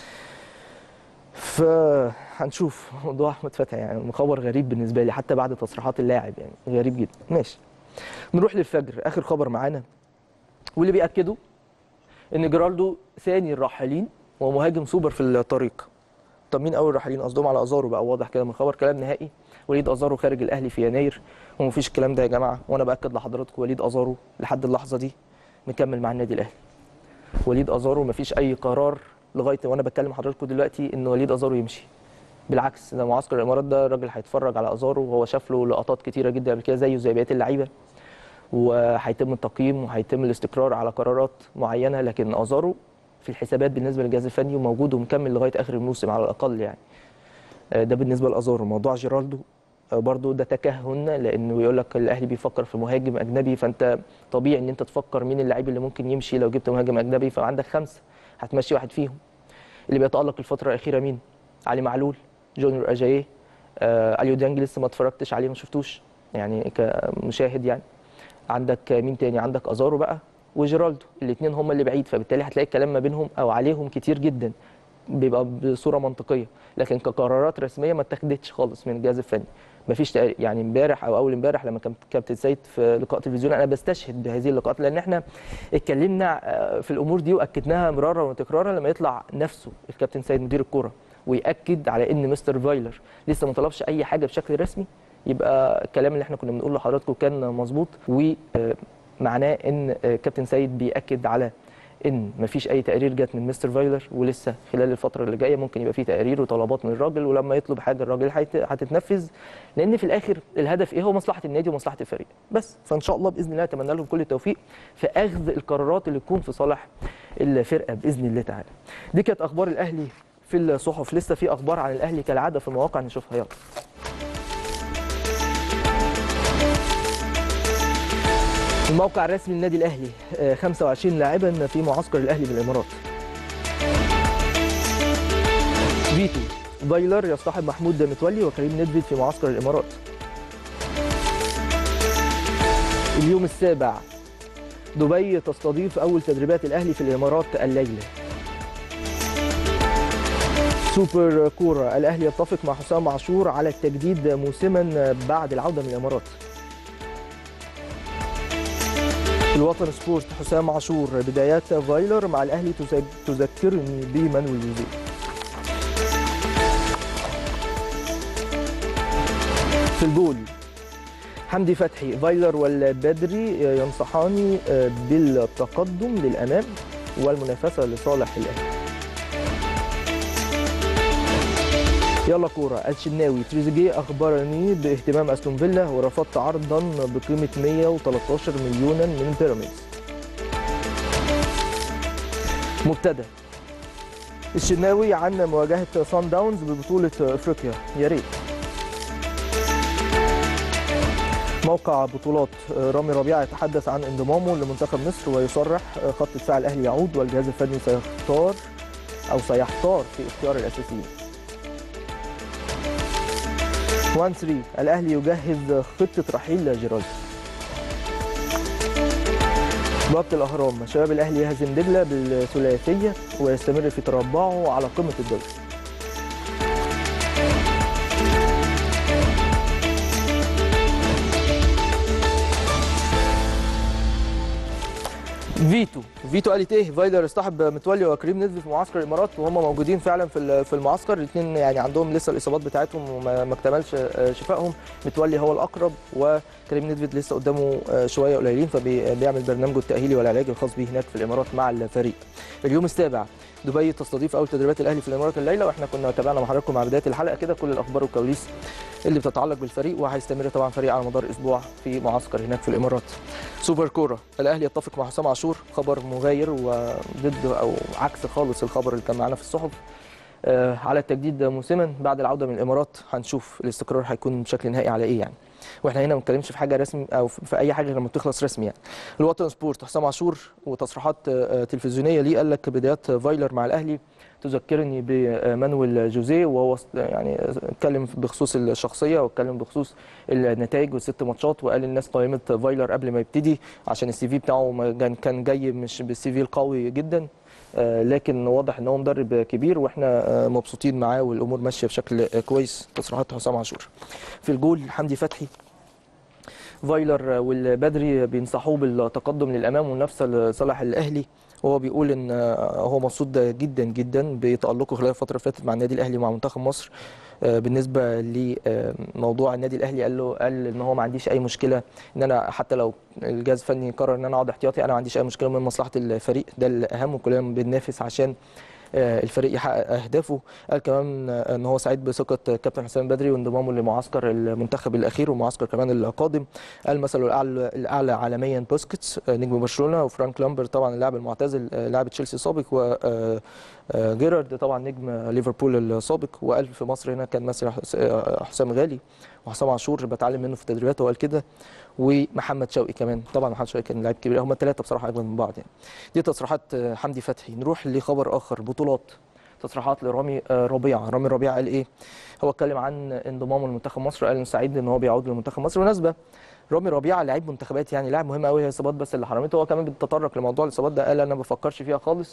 فهنشوف موضوع أحمد فتحي يعني خبر غريب بالنسبة لي حتى بعد تصريحات اللاعب يعني غريب جدا ماشي نروح للفجر آخر خبر معانا واللي بيأكدوا ان جيرالدو ثاني الراحلين ومهاجم سوبر في الطريق طب مين اول الراحلين قصدهم على ازارو بقى واضح كده من الخبر كلام نهائي وليد ازارو خارج الاهلي في يناير ومفيش الكلام ده يا جماعه وانا باكد لحضراتكم وليد ازارو لحد اللحظه دي مكمل مع النادي الاهلي وليد ازارو مفيش اي قرار لغايه وانا بتكلم حضراتكم دلوقتي ان وليد ازارو يمشي بالعكس ده معسكر الامارات ده الراجل هيتفرج على ازارو وهو شاف له لقطات كتيره جدا قبل كده زيه زي بقيه اللعيبه وهيتم التقييم وهيتم الاستقرار على قرارات معينه لكن ازارو في الحسابات بالنسبه للجهاز الفني وموجود ومكمل لغايه اخر الموسم على الاقل يعني آه، ده بالنسبه لازارو موضوع جيرالدو آه، برضو ده تكهن لانه يقول لك الاهلي بيفكر في مهاجم اجنبي فانت طبيعي ان انت تفكر مين اللعيب اللي ممكن يمشي لو جبت مهاجم اجنبي فعندك خمسه هتمشي واحد فيهم اللي بيتالق الفتره الاخيره مين علي معلول جونيور اجاييه آه اليو ديانج لسه ما اتفرجتش عليه ما شفتوش يعني كمشاهد يعني عندك مين تاني عندك ازارو بقى وجيرالدو الاثنين هم اللي بعيد فبالتالي هتلاقي الكلام ما بينهم او عليهم كتير جدا بيبقى بصوره منطقيه لكن كقرارات رسميه ما اتخذتش خالص من الجهاز الفني مفيش تقرير يعني امبارح او اول امبارح لما كان كابتن سيد في لقاء تلفزيوني انا بستشهد بهذه اللقاءات لان احنا اتكلمنا آه، في الامور دي واكدناها مرارا وتكرارا لما يطلع نفسه الكابتن سيد مدير الكوره وياكد على ان مستر فايلر لسه ما طلبش اي حاجه بشكل رسمي يبقى الكلام اللي احنا كنا بنقوله لحضراتكم كان مظبوط ومعناه ان آه، كابتن سيد بياكد على ان مفيش اي تقارير جت من مستر فايلر ولسه خلال الفتره اللي جايه ممكن يبقى في تقارير وطلبات من الراجل ولما يطلب حاجه الراجل هيت- هتتنفذ لان في الاخر الهدف ايه هو مصلحه النادي ومصلحه الفريق بس فان شاء الله باذن الله اتمنى لهم كل التوفيق في اخذ القرارات اللي تكون في صالح الفرقه باذن الله تعالى دي كانت اخبار الاهلي في الصحف لسه في اخبار عن الاهلي كالعاده في المواقع نشوفها يلا الموقع الرسمي للنادي الاهلي آه، 25 لاعبا في معسكر الاهلي بالامارات فيتو فايلر يصطحب محمود متولي وكريم ندفد في معسكر الامارات اليوم السابع دبي تستضيف اول تدريبات الاهلي في الامارات الليله سوبر كوره الاهلي يتفق مع حسام عاشور على التجديد موسما بعد العوده من الامارات الوطن سبورت حسام عاشور بدايات فايلر مع الاهلي تذك- تذكرني بمانويل جوزيه في الجول حمدي فتحي فايلر والبدري ينصحان بالتقدم للامام والمنافسه لصالح الاهلي يلا كوره الشناوي تريزيجيه اخبرني باهتمام استون فيلا ورفضت عرضا بقيمه 113 مليونا من بيراميدز مبتدا الشناوي عن مواجهه سان داونز ببطوله افريقيا يا ريت موقع بطولات رامي ربيعه يتحدث عن انضمامه لمنتخب مصر ويصرح خط دفاع الاهلي يعود والجهاز الفني سيختار او سيحتار في اختيار الاساسيين 1 3 الاهلي يجهز خطه رحيل جيرالدو بوابة الأهرام شباب الأهلي يهزم دجلة بالثلاثية ويستمر في تربعه على قمة الدوري فيتو فيتو قالت ايه فايلر اصطحب متولي وكريم نزل في معسكر الامارات وهم موجودين فعلا في ال- في المعسكر الاثنين يعني عندهم لسه الاصابات بتاعتهم وما ما اكتملش آه، شفائهم متولي هو الاقرب وكريم نيدفيد لسه قدامه آه، شويه قليلين فبيعمل برنامجه التاهيلي والعلاجي الخاص به هناك في الامارات مع الفريق اليوم السابع دبي تستضيف اول تدريبات الاهلي في الامارات الليله واحنا كنا تابعنا مع حضراتكم مع بدايه الحلقه كده كل الاخبار والكواليس اللي بتتعلق بالفريق وهيستمر طبعا فريق على مدار اسبوع في معسكر هناك في الامارات سوبر كوره الاهلي يتفق مع حسام عاشور خبر مغاير وضد او عكس خالص الخبر اللي كان معانا في الصحف آه، على التجديد موسما بعد العوده من الامارات هنشوف الاستقرار هيكون بشكل نهائي على ايه يعني واحنا هنا ما بنتكلمش في حاجه رسمي او في اي حاجه لما بتخلص رسمي يعني الوطن سبورت حسام عاشور وتصريحات آه، تلفزيونيه ليه قال لك بدايات فايلر مع الاهلي تذكرني بمانويل جوزيه وهو يعني اتكلم بخصوص الشخصيه واتكلم بخصوص النتائج والست ماتشات وقال الناس قيمه فايلر قبل ما يبتدي عشان السي في بتاعه ما كان- كان جاي مش بالسي في القوي جدا آه، لكن واضح ان هو مدرب كبير واحنا آه، مبسوطين معاه والامور ماشيه بشكل آه، كويس تصريحات حسام عاشور في الجول حمدي فتحي فايلر والبدري بينصحوه بالتقدم للامام والمنافسه لصالح الاهلي وهو بيقول ان آه، هو مبسوط جدا جدا بتالقه خلال الفتره اللي فاتت مع النادي الاهلي ومع منتخب مصر آه، بالنسبه لموضوع النادي الاهلي قال له قال ان هو ما عنديش اي مشكله ان انا حتى لو الجهاز الفني قرر ان انا اقعد احتياطي انا ما عنديش اي مشكله من مصلحه الفريق ده الاهم وكلنا بننافس عشان آه، الفريق يحقق اهدافه قال كمان آه، ان هو سعيد بثقه كابتن حسام بدري وانضمامه لمعسكر المنتخب الاخير ومعسكر كمان القادم قال مثله الاعلى الاعلى عالميا بوسكيتس آه، نجم برشلونه وفرانك لامبر طبعا اللاعب المعتزل آه، لاعب تشيلسي السابق و آه، آه، جيرارد طبعا نجم ليفربول السابق وقال في مصر هنا كان مثل حس- آه، حسام غالي وحسام عاشور بتعلم منه في التدريبات وقال كده ومحمد شوقي كمان طبعا محمد شوقي كان لاعب كبير هم الثلاثه بصراحه اجمل من بعض يعني دي تصريحات آه، حمدي فتحي نروح لخبر اخر بطولات تصريحات لرامي آه، ربيعه رامي ربيعه قال ايه هو اتكلم عن انضمامه لمنتخب مصر قال انه سعيد ان هو بيعود لمنتخب مصر بالمناسبه رامي ربيعه لعيب منتخبات يعني لاعب مهم قوي هي الاصابات بس اللي حرمته هو كمان بيتطرق لموضوع الاصابات ده قال انا ما بفكرش فيها خالص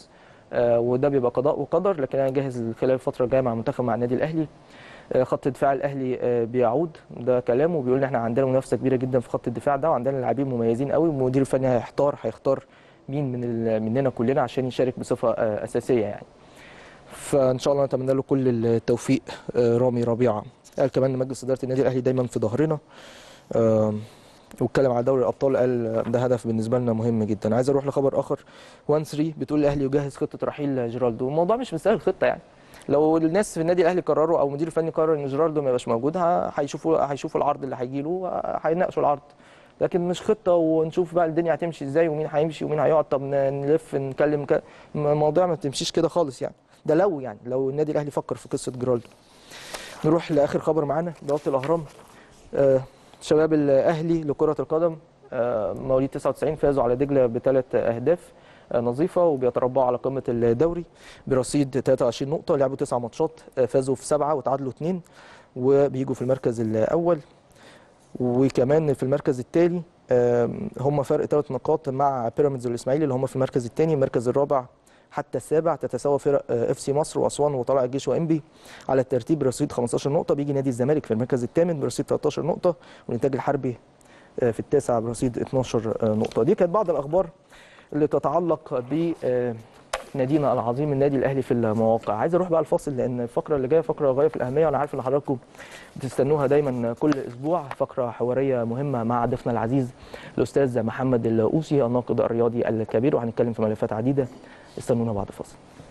آه، وده بيبقى قضاء وقدر لكن انا جاهز خلال الفتره الجايه مع المنتخب مع النادي الاهلي آه، خط دفاع الاهلي آه، بيعود ده كلامه بيقول ان احنا عندنا منافسه كبيره جدا في خط الدفاع ده وعندنا لاعبين مميزين قوي والمدير الفني هيحتار هيختار مين من ال- مننا كلنا عشان يشارك بصفه آه، اساسيه يعني فان شاء الله نتمنى له كل التوفيق آه، رامي ربيعه قال كمان ان مجلس اداره النادي الاهلي دايما في ظهرنا آم، واتكلم على دوري الابطال قال ده هدف بالنسبه لنا مهم جدا عايز اروح لخبر اخر 1 3 بتقول الاهلي يجهز خطه رحيل جيرالدو الموضوع مش مستاهل خطه يعني لو الناس في النادي الاهلي قرروا او المدير الفني قرر ان جيرالدو ما يبقاش موجود ه- هيشوفوا هيشوفوا العرض اللي هيجي له هيناقشوا العرض لكن مش خطه ونشوف بقى الدنيا هتمشي ازاي ومين هيمشي ومين هيقعد طب ن- نلف نكلم ك... الموضوع ما تمشيش كده خالص يعني ده لو يعني لو النادي الاهلي فكر في قصه جيرالدو نروح لاخر خبر معانا بوابه الاهرام آه، شباب الاهلي لكره القدم آه، مواليد 99 فازوا على دجله بثلاث اهداف آه، نظيفه وبيتربعوا على قمه الدوري برصيد 23 نقطه لعبوا تسع ماتشات آه، فازوا في سبعه وتعادلوا اثنين وبيجوا في المركز الاول وكمان في المركز الثاني هم فرق ثلاث نقاط مع بيراميدز والاسماعيلي اللي هم في المركز الثاني المركز الرابع حتى السابع تتساوى فرق اف سي مصر واسوان وطلائع الجيش وانبي على الترتيب برصيد 15 نقطه بيجي نادي الزمالك في المركز الثامن برصيد 13 نقطه والانتاج الحربي آه، في التاسع برصيد 12 نقطه دي كانت بعض الاخبار اللي تتعلق ب آه، نادينا العظيم النادي الاهلي في المواقع عايز اروح بقى الفاصل لان الفقره اللي جايه فقره غايه في الاهميه وانا عارف ان حضراتكم بتستنوها دايما كل اسبوع فقره حواريه مهمه مع ضيفنا العزيز الاستاذ محمد الاوسي الناقد الرياضي الكبير وهنتكلم في ملفات عديده استنونا بعد الفاصل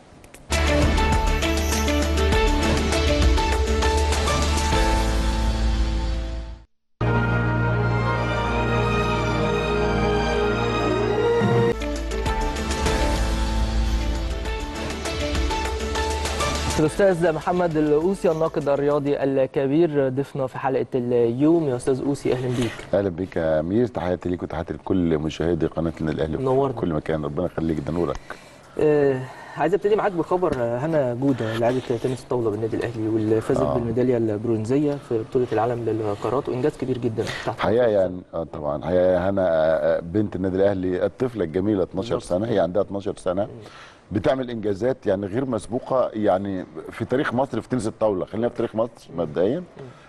الاستاذ محمد الاوسي الناقد الرياضي الكبير ضيفنا في حلقه اليوم يا استاذ اوسي اهلا بيك اهلا بك يا امير تحياتي ليك وتحياتي لكل مشاهدي قناه النادي الاهلي نورنا. في كل مكان ربنا يخليك ده نورك آه عايز ابتدي معاك بخبر هنا جوده لاعبه تنس الطاوله بالنادي الاهلي واللي فازت آه. بالميداليه البرونزيه في بطوله العالم للقارات وانجاز كبير جدا تحت حقيقه يعني اه طبعا حقيقه هنا آه، بنت النادي الاهلي الطفله الجميله 12 بالظبط. سنه هي عندها 12 سنه بتعمل انجازات يعني غير مسبوقه يعني في تاريخ مصر في تنس الطاوله خلينا في تاريخ مصر مبدئيا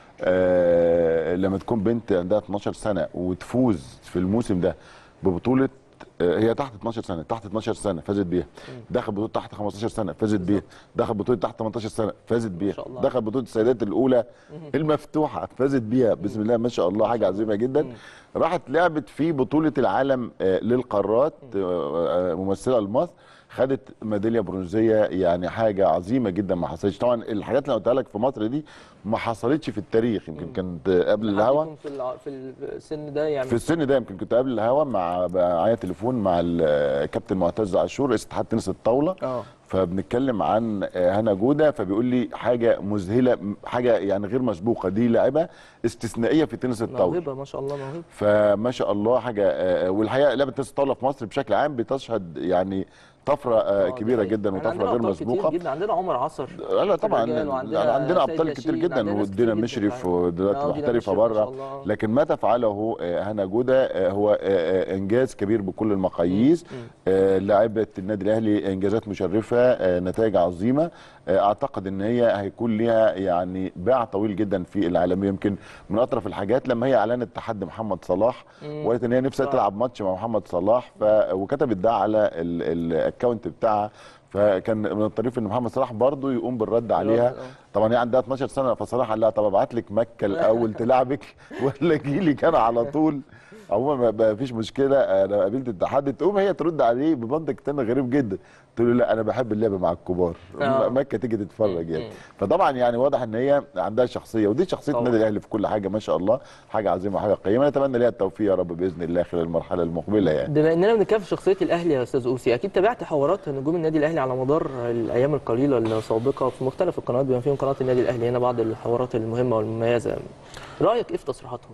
آه لما تكون بنت عندها 12 سنه وتفوز في الموسم ده ببطوله آه، هي تحت 12 سنه تحت 12 سنه فازت بيها دخل بطوله تحت 15 سنه فازت بيها دخل بطوله تحت 18 سنه فازت بيها شاء الله. دخل بطوله السيدات الاولى المفتوحه فازت بيها بسم الله ما شاء الله حاجه عظيمه جدا راحت لعبت في بطوله العالم آه، للقارات آه، آه، ممثله لمصر خدت ميداليه برونزيه يعني حاجه عظيمه جدا ما حصلتش طبعا الحاجات اللي أنا قلتها لك في مصر دي ما حصلتش في التاريخ يمكن كانت قبل الهوا حد يكون في الع- في السن ده يعني في السن ده يمكن كنت قبل الهوا مع معايا تليفون مع الكابتن معتز عاشور رئيس اتحاد تنس الطاوله اه فبنتكلم عن آه، هنا جوده فبيقول لي حاجه مذهله م- حاجه يعني غير مسبوقه دي لاعبه استثنائيه في تنس الطاوله موهبه ما شاء الله موهبه فما شاء الله حاجه آه، والحقيقه لعبه تنس الطاوله في مصر بشكل عام بتشهد يعني طفره آه، آه، كبيره دي جدا حقيقة. وطفره عندنا غير أبطال كتير مسبوقه جدا عندنا عمر عصر لا لا طبعا الرجال وعندنا عندنا, عندنا سيد ابطال كتير ياسين، جدا عندنا ناس ودينا كتير جدا مشرف فعلا. ودلوقتي آه، دينا محترفه مشرف ما شاء بره الله. لكن ما تفعله آه، هنا جوده آه، هو آه، آه، انجاز كبير بكل المقاييس آه، لاعبه النادي الاهلي انجازات مشرفه آه، نتائج عظيمه آه، اعتقد ان هي هيكون ليها يعني باع طويل جدا في العالميه يمكن من اطرف الحاجات لما هي اعلنت تحدي محمد صلاح وقالت ان هي نفسها صح. تلعب ماتش مع محمد صلاح ف... وكتبت ده على الاكونت بتاعها فكان من الطريف ان محمد صلاح برضه يقوم بالرد عليها آه. طبعا هي عندها 12 سنه فصلاح قال لها طب ابعت لك مكه الاول تلعبك ولا اجي لك انا على طول عموما ما- ما فيش مشكله انا قابلت التحدي تقوم هي ترد عليه بمنطق تاني غريب جدا تقول له لا انا بحب اللعب مع الكبار آه. مكه تيجي تتفرج يعني مم. فطبعا يعني واضح ان هي عندها شخصيه ودي شخصيه طبعا. النادي الاهلي في كل حاجه ما شاء الله حاجه عظيمه وحاجه قيمه نتمنى ليها التوفيق يا رب باذن الله خلال المرحله المقبله يعني بما اننا بنتكلم في شخصيه الاهلي يا استاذ اوسي اكيد تابعت حوارات نجوم النادي الاهلي على مدار الايام القليله السابقه في مختلف القنوات بما فيهم قناه النادي الاهلي هنا بعض الحوارات المهمه والمميزه رايك ايه في تصريحاتهم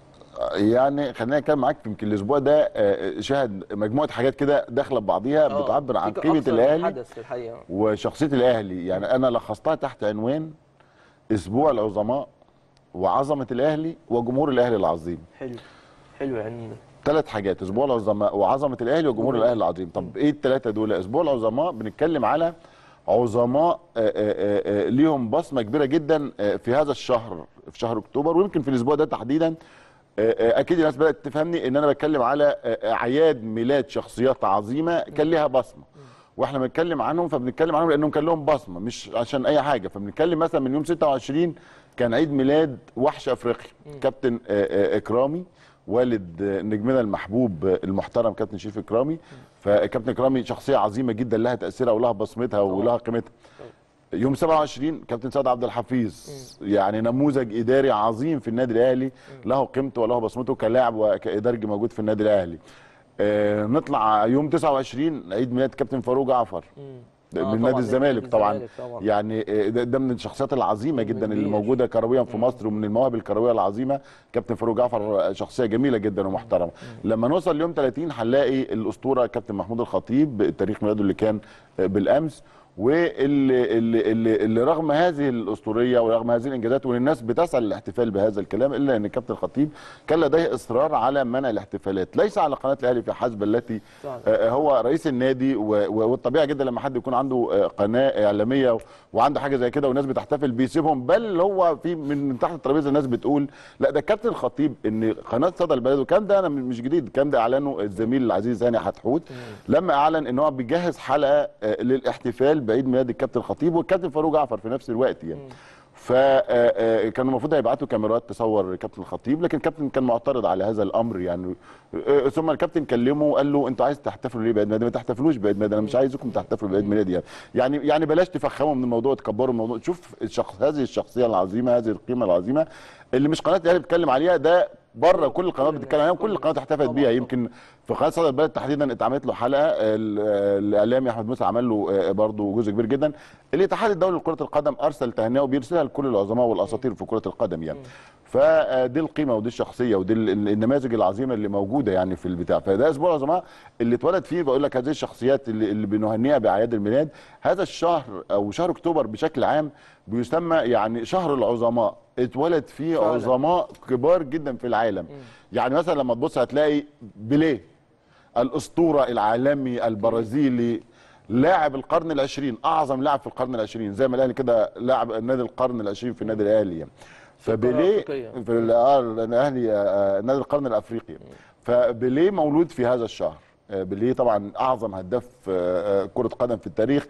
يعني خلينا نتكلم معاك يمكن الاسبوع ده آه، شاهد مجموعه حاجات كده داخله ببعضيها آه، بتعبر عن في قيمه أكثر من الاهلي حدث في الحقيقه وشخصيه الاهلي يعني انا لخصتها تحت عنوان اسبوع العظماء وعظمه الاهلي وجمهور الاهلي العظيم حلو حلو يعني ثلاث حاجات اسبوع العظماء وعظمه الاهلي وجمهور الاهلي العظيم طب ايه الثلاثه دول اسبوع العظماء بنتكلم على عظماء آه، آه، آه، ليهم بصمه كبيره جدا آه، في هذا الشهر في شهر اكتوبر ويمكن في الاسبوع ده تحديدا آه، آه، اكيد الناس بدات تفهمني ان انا بتكلم على آه، اعياد ميلاد شخصيات عظيمه كان ليها بصمه واحنا بنتكلم عنهم فبنتكلم عنهم لانهم كان لهم بصمه مش عشان اي حاجه فبنتكلم مثلا من يوم 26 كان عيد ميلاد وحش افريقيا كابتن آه، آه، اكرامي والد آه، نجمنا المحبوب آه، المحترم كابتن شريف اكرامي فكابتن اكرامي شخصيه عظيمه جدا لها تاثيرها ولها بصمتها ولها قيمتها يوم 27 كابتن سعد عبد الحفيظ يعني نموذج اداري عظيم في النادي الاهلي له قيمته وله بصمته كلاعب وكاداري موجود في النادي الاهلي آه نطلع يوم 29 عيد ميلاد كابتن فاروق جعفر آه، من طبعاً، نادي الزمالك نادي طبعا الزمالك طبعاً. يعني آه، ده, ده من الشخصيات العظيمه جدا اللي كبير. موجوده كرويا في مصر ومن المواهب الكرويه العظيمه كابتن فاروق جعفر شخصيه جميله جدا ومحترمه لما نوصل ليوم 30 هنلاقي الاسطوره كابتن محمود الخطيب تاريخ ميلاده اللي كان آه، بالامس واللي اللي اللي, اللي رغم هذه الاسطوريه ورغم هذه الانجازات والناس بتسعى للاحتفال بهذا الكلام الا ان كابتن الخطيب كان لديه اصرار على منع الاحتفالات ليس على قناه الاهلي في حسب التي فعلا. آه، هو رئيس النادي و- و- والطبيعي جدا لما حد يكون عنده آه، قناه اعلاميه و- وعنده حاجه زي كده والناس بتحتفل بيسيبهم بل هو في من من تحت الترابيزه الناس بتقول لا ده كابتن الخطيب ان قناه صدى البلد وكان ده انا مش جديد الكلام ده اعلنه الزميل العزيز هاني حتحوت لما اعلن ان هو بيجهز حلقه آه، للاحتفال بعيد ميلاد الكابتن الخطيب والكابتن فاروق جعفر في نفس الوقت يعني فكان المفروض هيبعتوا كاميرات تصور كابتن الخطيب لكن الكابتن كان معترض على هذا الامر يعني آه، ثم الكابتن كلمه وقال له انتوا عايز تحتفلوا ليه بعيد ميلادي ما تحتفلوش بعيد ميلادي انا مش عايزكم تحتفلوا بعيد ميلادي يعني يعني يعني بلاش تفخموا من الموضوع تكبروا الموضوع شوف الشخص هذه الشخصيه العظيمه هذه القيمه العظيمه اللي مش قناه الاهلي بتتكلم عليها ده بره كل القنوات بتتكلم عليها وكل القنوات احتفلت بيها يمكن في قناه صدى البلد تحديدا اتعملت له حلقه ال- الاعلامي احمد موسى عمل له آه، برضه جزء كبير جدا الاتحاد الدولي لكره القدم ارسل تهنئه وبيرسلها لكل العظماء والاساطير في كره القدم يعني فدي القيمه ودي الشخصيه ودي ال- ال- النماذج العظيمه اللي موجوده يعني في البتاع فده اسبوع العظماء اللي اتولد فيه بقول لك هذه الشخصيات اللي, اللي بنهنيها باعياد الميلاد هذا الشهر او شهر اكتوبر بشكل عام بيسمى يعني شهر العظماء اتولد فيه فعلا. عظماء كبار جدا في العالم يعني مثلا لما تبص هتلاقي بيليه الاسطوره العالمي البرازيلي لاعب القرن العشرين اعظم لاعب في القرن العشرين زي ما الاهلي كده لاعب نادي القرن العشرين في النادي الاهلي يعني فبيليه الأفريقية. في ال- اه الاهلي آه، نادي القرن الافريقي فبيليه مولود في هذا الشهر آه، بيليه طبعا اعظم هداف آه، آه، كره قدم في التاريخ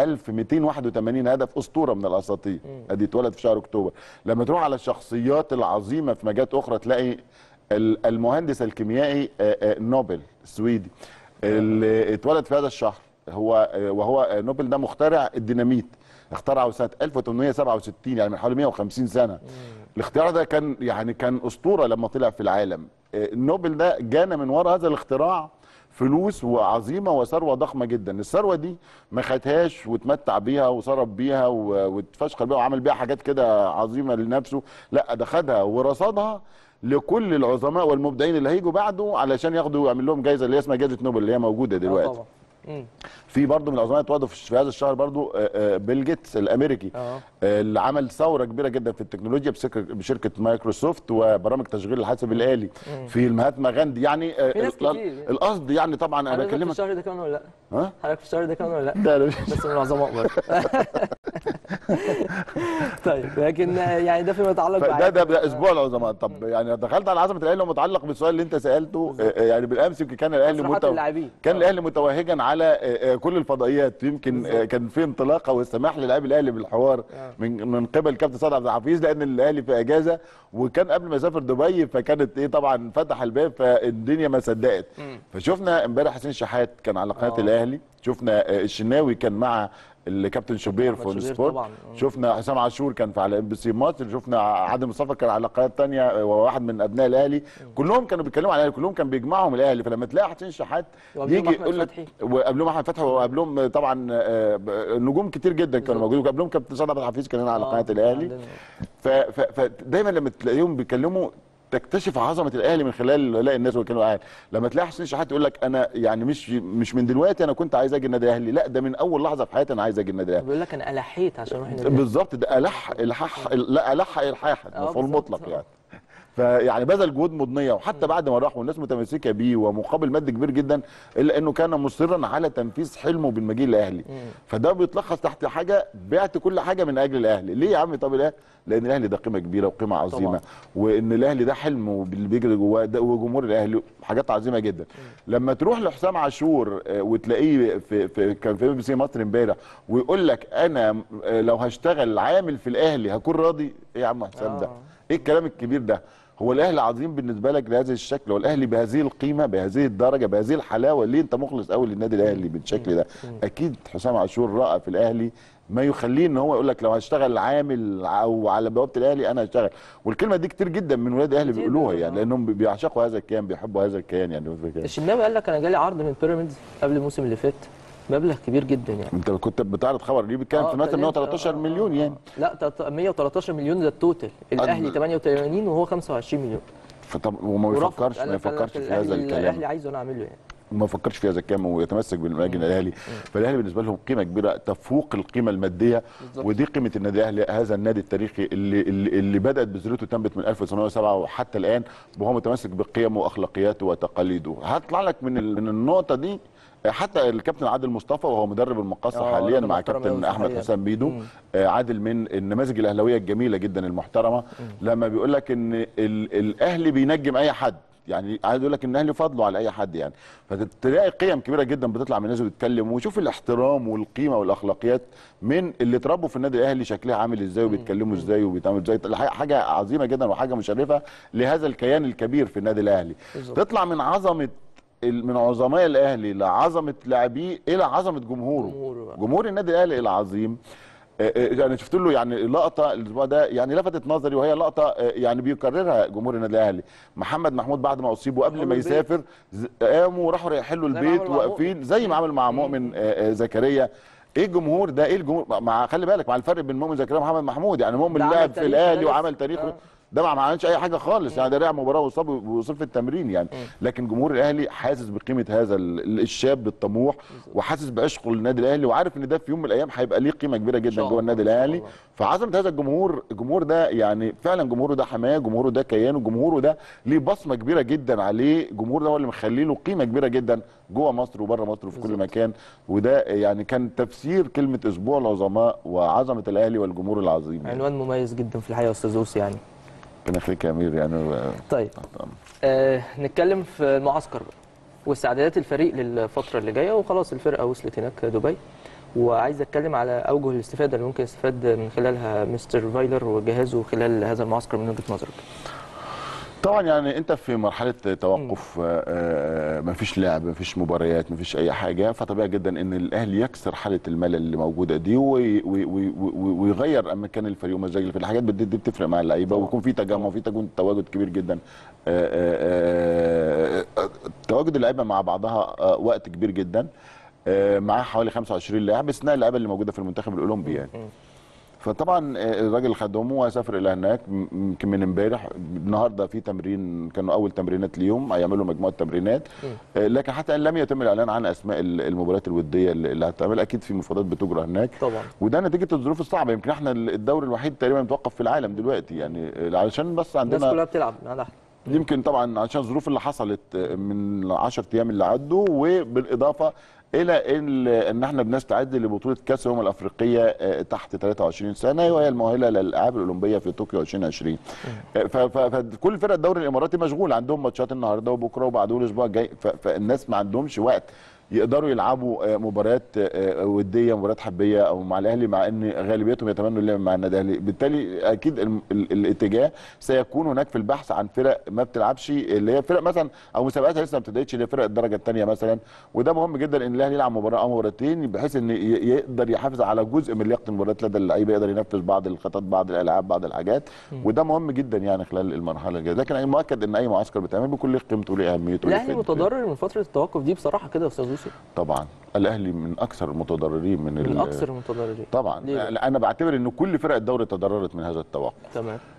1281 هدف اسطوره من الاساطير ادي اتولد في شهر اكتوبر لما تروح على الشخصيات العظيمه في مجالات اخرى تلاقي ال- المهندس الكيميائي آه، آه، نوبل السويدي اللي اتولد في هذا الشهر هو آه، وهو آه، نوبل ده مخترع الديناميت اخترعه سنه 1867 يعني من حوالي 150 سنه الاختراع ده كان يعني كان اسطوره لما طلع في العالم آه، نوبل ده جانا من وراء هذا الاختراع فلوس وعظيمه وثروه ضخمه جدا الثروه دي ما خدهاش واتمتع بيها وصرف بيها و- واتفشخر بيها وعمل بيها حاجات كده عظيمه لنفسه لا ده خدها ورصدها لكل العظماء والمبدعين اللي هيجوا بعده علشان ياخدوا يعمل لهم جايزه اللي هي اسمها جائزه نوبل اللي هي موجوده آه، دلوقتي طبعا مم. في برضه من العظماء اتوضوا في في هذا الشهر برضه آه، آه، بيل جيتس الامريكي اه آه، اللي عمل ثوره كبيره جدا في التكنولوجيا بشركه بشركه مايكروسوفت وبرامج تشغيل الحاسب الالي في المهاتما غاندي يعني آه، في ناس ال- كتير يعني. القصد يعني طبعا انا حضرتك في بكلمك الشهر ده كمان ولا لا؟ ها حضرتك في الشهر ده كمان ولا لا؟ ده أنا مش- بس من العظماء برضه طيب لكن يعني ده فيما يتعلق فده بأعياد ده, ده اسبوع العظماء طب يعني دخلت على عظمه الاهلي ومتعلق بالسؤال اللي انت سالته آه، آه، يعني بالامس يمكن كان الاهلي تصريحات متو... اللاعبين. كان آه. الاهلي متوهجا على آه، آه، كل الفضائيات يمكن آه، كان في انطلاقه والسماح للاعبي الاهلي بالحوار آه. من من قبل كابتن سعد عبد الحفيظ لان الاهلي في اجازه وكان قبل ما يسافر دبي فكانت ايه طبعا فتح الباب فالدنيا ما صدقت فشفنا امبارح حسين شحات كان على قناه آه. الاهلي شفنا آه، الشناوي كان مع الكابتن شوبير أحمد في شوبير السبورت طبعاً. شفنا حسام عاشور كان في على ام بي سي مصر شفنا عادل مصطفى كان على قناه ثانيه وواحد من ابناء الاهلي كلهم كانوا بيتكلموا على الاهلي كلهم كان بيجمعهم الاهلي فلما تلاقي حسين شحات وقبلهم يجي أحمد يقول لك فتحي. وقبلهم احمد فتحي وقبلهم طبعا آه، ب- نجوم كتير جدا كانوا بالظبط. موجودين وقبلهم كابتن سعد عبد الحفيظ كان هنا على آه، قناه الاهلي عندنا. ف- ف- فدايما لما تلاقيهم بيتكلموا تكتشف عظمه الاهلي من خلال الاقي الناس وكانوا قاعد لما تلاقي حسين شحات يقول لك انا يعني مش مش من دلوقتي انا كنت عايز اجي النادي الاهلي لا ده من اول لحظه في حياتي انا عايز اجي النادي الاهلي بيقول لك انا الحيت عشان اروح النادي الأهلي. بالظبط ده الح الحاح لا الح الحاح آه، مفعول بالظبط. مطلق يعني فيعني بذل جهود مضنيه وحتى بعد ما راح والناس متمسكه بيه ومقابل مادي كبير جدا الا انه كان مصرا على تنفيذ حلمه بالمجيء الاهلي فده بيتلخص تحت حاجه بعت كل حاجه من اجل الاهلي ليه يا عم طب الاهلي لان الاهلي ده قيمه كبيره وقيمه عظيمه طبعاً. وان الاهلي ده حلم واللي بيجري جواه ده وجمهور الاهلي حاجات عظيمه جدا لما تروح لحسام عاشور آه، وتلاقيه في, في كان في بي سي مصر امبارح ويقول لك انا آه، لو هشتغل عامل في الاهلي هكون راضي ايه يا عم حسام ده آه. ايه الكلام الكبير ده هو الاهلي عظيم بالنسبه لك بهذا الشكل والاهلي بهذه القيمه بهذه الدرجه بهذه الحلاوه ليه انت مخلص قوي للنادي الاهلي بالشكل ده اكيد حسام عاشور راى في الاهلي ما يخليه ان هو يقول لك لو هشتغل عامل او على بوابه الاهلي انا هشتغل والكلمه دي كتير جدا من ولاد الاهلي كتير بيقولوها جداً، يعني آه. لانهم بيعشقوا هذا الكيان بيحبوا هذا الكيان يعني الشناوي قال لك انا جالي عرض من بيراميدز قبل الموسم اللي فات مبلغ كبير جدا يعني انت كنت بتعرض خبر ليه بيتكلم آه، في مثلا كلمت- 113 آه، مليون يعني لا تلت- 113 مليون ده التوتال الاهلي أد- 88 وهو 25 مليون فطب وما ورفض. يفكرش قال ما لك- قال لك يفكرش في هذا الأهلي- الكلام الاهلي عايزه انا اعمله يعني ما فكرش في هذا الكلام ويتمسك بالمجن الاهلي فالاهلي بالنسبه لهم قيمه كبيره تفوق القيمه الماديه بالظبط. ودي قيمه النادي الاهلي هذا النادي التاريخي اللي اللي, اللي بدات بذرته تنبت من 1907 وحتى الان وهو متمسك بقيمه واخلاقياته وتقاليده هطلع لك من ال- من النقطه دي حتى الكابتن عادل مصطفى وهو مدرب المقاصه آه، حاليا راجل مع محترم أوي كابتن في احمد الحقيقة. حسام بيدو مم. آه، عادل من النماذج الاهلاويه الجميله جدا المحترمه لما بيقول لك ان ال- الاهلي بينجم اي حد يعني عايز اقول لك ان الاهلي فضله على اي حد يعني فتلاقي قيم كبيره جدا بتطلع من الناس وبتتكلم وشوف الاحترام والقيمه والاخلاقيات من اللي اتربوا في النادي الاهلي شكلها عامل ازاي وبيتكلموا ازاي وبيتعاملوا ازاي الحقيقة حاجه عظيمه جدا وحاجه مشرفه لهذا الكيان الكبير في النادي الاهلي بالظبط. تطلع من عظمه ال- من عظماء الاهلي لعظمه لاعبيه الى عظمه جمهوره جمهوره بقى. جمهور النادي الاهلي العظيم آه، آه، انا شفت له يعني لقطه الاسبوع ده يعني لفتت نظري وهي لقطه آه، يعني بيكررها جمهور النادي الاهلي محمد محمود بعد ما اصيب وقبل راحوا ما له البيت. يسافر ز- قاموا وراحوا يحلوا زي ما البيت عملوا مع واقفين زي ما عمل مع مؤمن آه، آه، زكريا ايه الجمهور ده ايه الجمهور مع خلي بالك مع الفرق بين مؤمن زكريا ومحمد محمود يعني مؤمن ده عمل لعب في تاريخ الاهلي ده وعمل لسه. تاريخه آه. ده ما عملش اي حاجه خالص يعني ده لعب مباراه وصاب وصل في التمرين يعني لكن جمهور الاهلي حاسس بقيمه هذا ال- الشاب الطموح وحاسس بعشقه للنادي الاهلي وعارف ان ده في يوم من الايام هيبقى ليه قيمه كبيره جدا شاء جوه النادي الله، إن شاء الاهلي الله. فعظمه هذا الجمهور الجمهور ده يعني فعلا جمهوره ده حماه جمهوره ده كيانه جمهوره ده ليه بصمه كبيره جدا عليه جمهور ده هو اللي مخلي له قيمه كبيره جدا جوه مصر وبره مصر وفي كل مكان وده يعني كان تفسير كلمه اسبوع العظماء وعظمه الاهلي والجمهور العظيم يعني. عنوان مميز جدا في الحقيقه يا استاذ اوسي يعني ربنا يخليك يا امير يعني و- طيب آه نتكلم في المعسكر بقى واستعدادات الفريق للفتره اللي جايه وخلاص الفرقه وصلت هناك دبي وعايز اتكلم على اوجه الاستفاده اللي ممكن يستفاد من خلالها مستر فايلر وجهازه خلال هذا المعسكر من وجهه نظرك طبعا يعني انت في مرحله توقف آه، آه، مفيش لعب مفيش مباريات مفيش اي حاجه فطبيعي جدا ان الاهلي يكسر حاله الملل اللي موجوده دي وي- وي- وي- وي- ويغير مكان الفريق ومزاج الفريق الحاجات دي دي بتفرق مع اللعيبه طبعاً. ويكون في تجمع وفي تكون تواجد كبير جدا آه، آه، آه، آه، تواجد اللعيبه مع بعضها آه، وقت كبير جدا آه، معاه حوالي 25 لاعب اثناء اللعيبه اللي موجوده في المنتخب الاولمبي يعني فطبعا آه، الراجل خدهم وسافر الى هناك م- يمكن من امبارح النهارده في تمرين كانوا اول تمرينات ليهم هيعملوا مجموعه تمرينات آه، لكن حتى الان لم يتم الاعلان عن اسماء ال- المباريات الوديه اللي اللي هتعمل اكيد في مفاوضات بتجرى هناك طبعا وده نتيجه الظروف الصعبه يمكن احنا الدوري الوحيد تقريبا متوقف في العالم دلوقتي يعني آه، علشان بس الناس عندنا كلها بتلعب ما عدا احنا يمكن طبعا عشان الظروف اللي حصلت من 10 ايام اللي عدوا وبالاضافه الى ان ان احنا بنستعد لبطوله كاس الامم الافريقيه آه، تحت 23 سنه وهي المؤهله للالعاب الاولمبيه في طوكيو 2020 آه، ف- ف- فكل فرق الدوري الاماراتي مشغول عندهم ماتشات النهارده وبكره وبعده الاسبوع الجاي ف- فالناس ما عندهمش وقت يقدروا يلعبوا آه، مباريات آه، وديه مباريات حبيه او مع الاهلي مع ان غالبيتهم يتمنوا اللعب مع النادي الاهلي بالتالي اكيد ال- ال- الاتجاه سيكون هناك في البحث عن فرق ما بتلعبش اللي هي فرق مثلا او مسابقاتها لسه ما ابتدتش اللي هي فرق الدرجه الثانيه مثلا وده مهم جدا ان الاهلي يلعب مباراه او مباراتين بحيث ان ي- يقدر يحافظ على جزء من لياقه المباريات لدى اللعيبه يقدر ينفذ بعض الخطط بعض الالعاب بعض الحاجات وده مهم جدا يعني خلال المرحله الجايه لكن أنا مؤكد ان اي معسكر بيتعمل بيكون له قيمته وليه اهميته وليه الاهلي فايدته. متضرر من فتره التوقف دي بصراحه كده يا استاذ يوسف طبعا الاهلي من اكثر المتضررين من من ال- اكثر المتضررين طبعا ليه بقى؟ انا بعتبر ان كل فرق الدوري تضررت من هذا التوقف تمام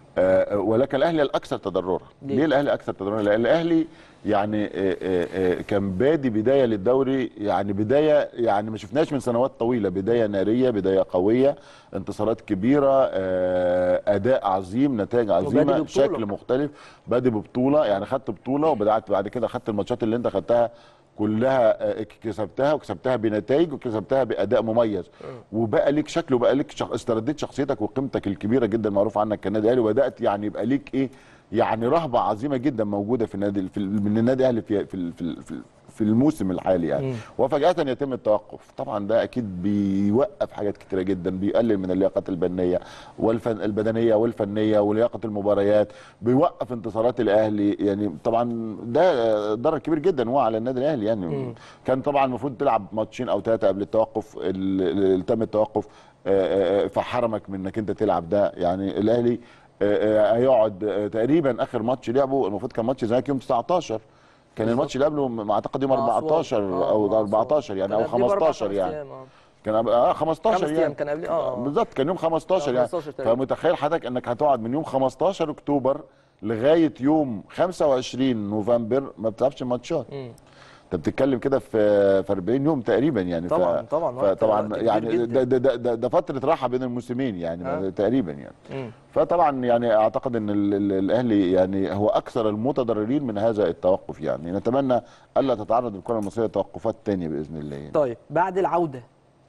آه، ولكن الاهلي الاكثر تضررا ليه؟ ليه الاهلي اكثر تضررا لان الاهلي يعني آه، آه، آه، كان بادي بدايه للدوري يعني بدايه يعني ما شفناش من سنوات طويله بدايه ناريه بدايه قويه انتصارات كبيره آه، اداء عظيم نتائج عظيمه ببطولة. شكل مختلف بادي ببطوله يعني خدت بطوله وبدات بعد كده خدت الماتشات اللي انت خدتها كلها آه، كسبتها وكسبتها بنتائج وكسبتها باداء مميز وبقى ليك شكل وبقى ليك شخ... استرديت شخصيتك وقيمتك الكبيره جدا معروف عنك كنادي اهلي وبدات يعني يبقى ليك ايه يعني رهبه عظيمه جدا موجوده في النادي في ال- من النادي الاهلي في في في, في في الموسم الحالي يعني وفجاه يتم التوقف طبعا ده اكيد بيوقف حاجات كتيره جدا بيقلل من اللياقات البدنيه والفن البدنيه والفنيه ولياقه المباريات بيوقف انتصارات الاهلي يعني طبعا ده ضرر كبير جدا هو على النادي الاهلي يعني كان طبعا المفروض تلعب ماتشين او ثلاثه قبل التوقف اللي تم التوقف آه، آه، فحرمك من انك انت تلعب ده يعني الاهلي آه، آه، هيقعد آه، تقريبا اخر ماتش لعبه المفروض كان ماتش زي يوم 19 كان الماتش اللي قبله م- اعتقد يوم مع أسوان. 14 آه، او مع أسوان. 14 يعني او كان قبليه بأربع 15 خمس يعني أيام، آه. كان قبل- اه 15 خمس يعني أيام كان قبليه، آه، آه. بالظبط كان يوم 15 يعني 15 تقريبا. فمتخيل حضرتك انك هتقعد من يوم 15 اكتوبر لغايه يوم 25 نوفمبر ما بتلعبش ماتشات انت بتتكلم كده في في 40 يوم تقريبا يعني ف- طبعاً، طبعاً، وقت- فطبعا وقت كبير يعني جداً. ده, ده, ده, ده فتره راحه بين الموسمين يعني آه. تقريبا يعني مم. فطبعا يعني اعتقد ان ال- ال- الاهلي يعني هو اكثر المتضررين من هذا التوقف يعني نتمنى الا تتعرض الكره المصريه لتوقفات تانية باذن الله يعني. طيب بعد العوده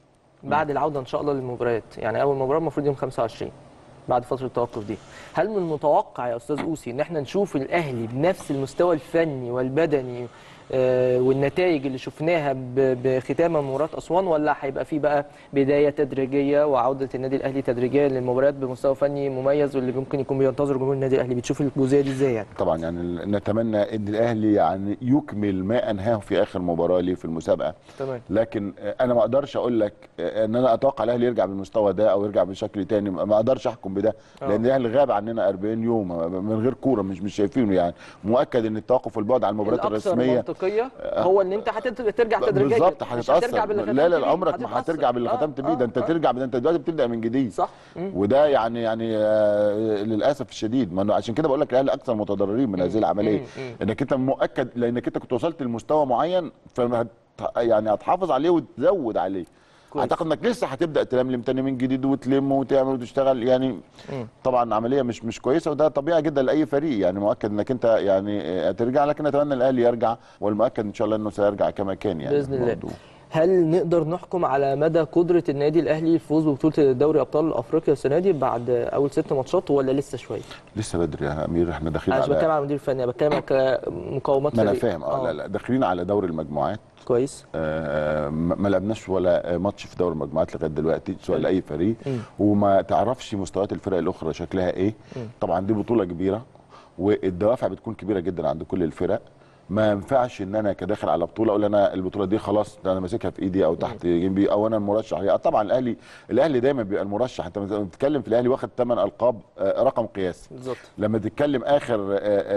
بعد العوده ان شاء الله للمباريات يعني اول مباراه المفروض يوم 25 بعد فتره التوقف دي هل من المتوقع يا استاذ اوسي ان احنا نشوف الاهلي بنفس المستوى الفني والبدني آه، والنتائج اللي شفناها ب- بختام مباراه اسوان ولا هيبقى في بقى بدايه تدريجيه وعوده النادي الاهلي تدريجيا للمباريات بمستوى فني مميز واللي ممكن يكون بينتظر جمهور النادي الاهلي بتشوف الجزئيه دي ازاي يعني طبعا يعني ال- نتمنى ان الاهلي يعني يكمل ما انهاه في اخر مباراه ليه في المسابقه تمام لكن آه، انا ما اقدرش اقول لك آه، ان انا اتوقع الاهلي يرجع بالمستوى ده او يرجع بشكل تاني ما ما اقدرش احكم بده آه. لان الاهلي غاب عننا 40 يوم من غير كوره مش مش شايفينه يعني مؤكد ان التوقف والبعد عن المباريات الاكثر الرسميه منطقيه هو ان انت هترجع تدريجيا بالظبط مش هترجع هتتاثر باللي لا ختمت لا بيه، عمرك ما هتتأثر. هترجع باللي آه، ختمت بيه آه، ده انت آه. ترجع ده انت دلوقتي بتبدا من جديد صح مم. وده يعني يعني آه، للاسف الشديد ما أنا عشان كده بقول لك الاهلي اكثر متضررين من هذه العمليه مم. مم. انك انت مؤكد لانك انت كنت وصلت لمستوى معين فما هت- يعني هتحافظ عليه وتزود عليه كويس. اعتقد انك لسه هتبدا تلملم تاني من جديد وتلم وتعمل وتشتغل يعني طبعا عمليه مش مش كويسه وده طبيعي جدا لاي فريق يعني مؤكد انك انت يعني آه، هترجع لكن اتمنى الاهلي يرجع والمؤكد ان شاء الله انه سيرجع كما كان يعني باذن الله الموضوع. هل نقدر نحكم على مدى قدره النادي الاهلي الفوز ببطوله دوري ابطال افريقيا السنه دي بعد اول ست ماتشات ولا لسه شويه؟ لسه بدري يا امير احنا داخلين انا مش بتكلم على على المدير الفني أنا بتكلم على كمقاومات ما انا فريق. فاهم اه لا لا داخلين على دوري المجموعات كويس آه، ما ما لعبناش ولا ماتش في دوري المجموعات لغايه دلوقتي سواء لاي فريق وما تعرفش مستويات الفرق الاخرى شكلها ايه طبعا دي بطوله كبيره والدوافع بتكون كبيره جدا عند كل الفرق ما ينفعش ان انا كداخل على بطوله اقول انا البطوله دي خلاص ده انا ماسكها في ايدي او تحت جنبي او انا المرشح ليها. طبعا الاهلي الاهلي دايما بيبقى المرشح انت لما بتتكلم في الاهلي واخد 8 القاب آه، رقم قياسي بالظبط لما تتكلم اخر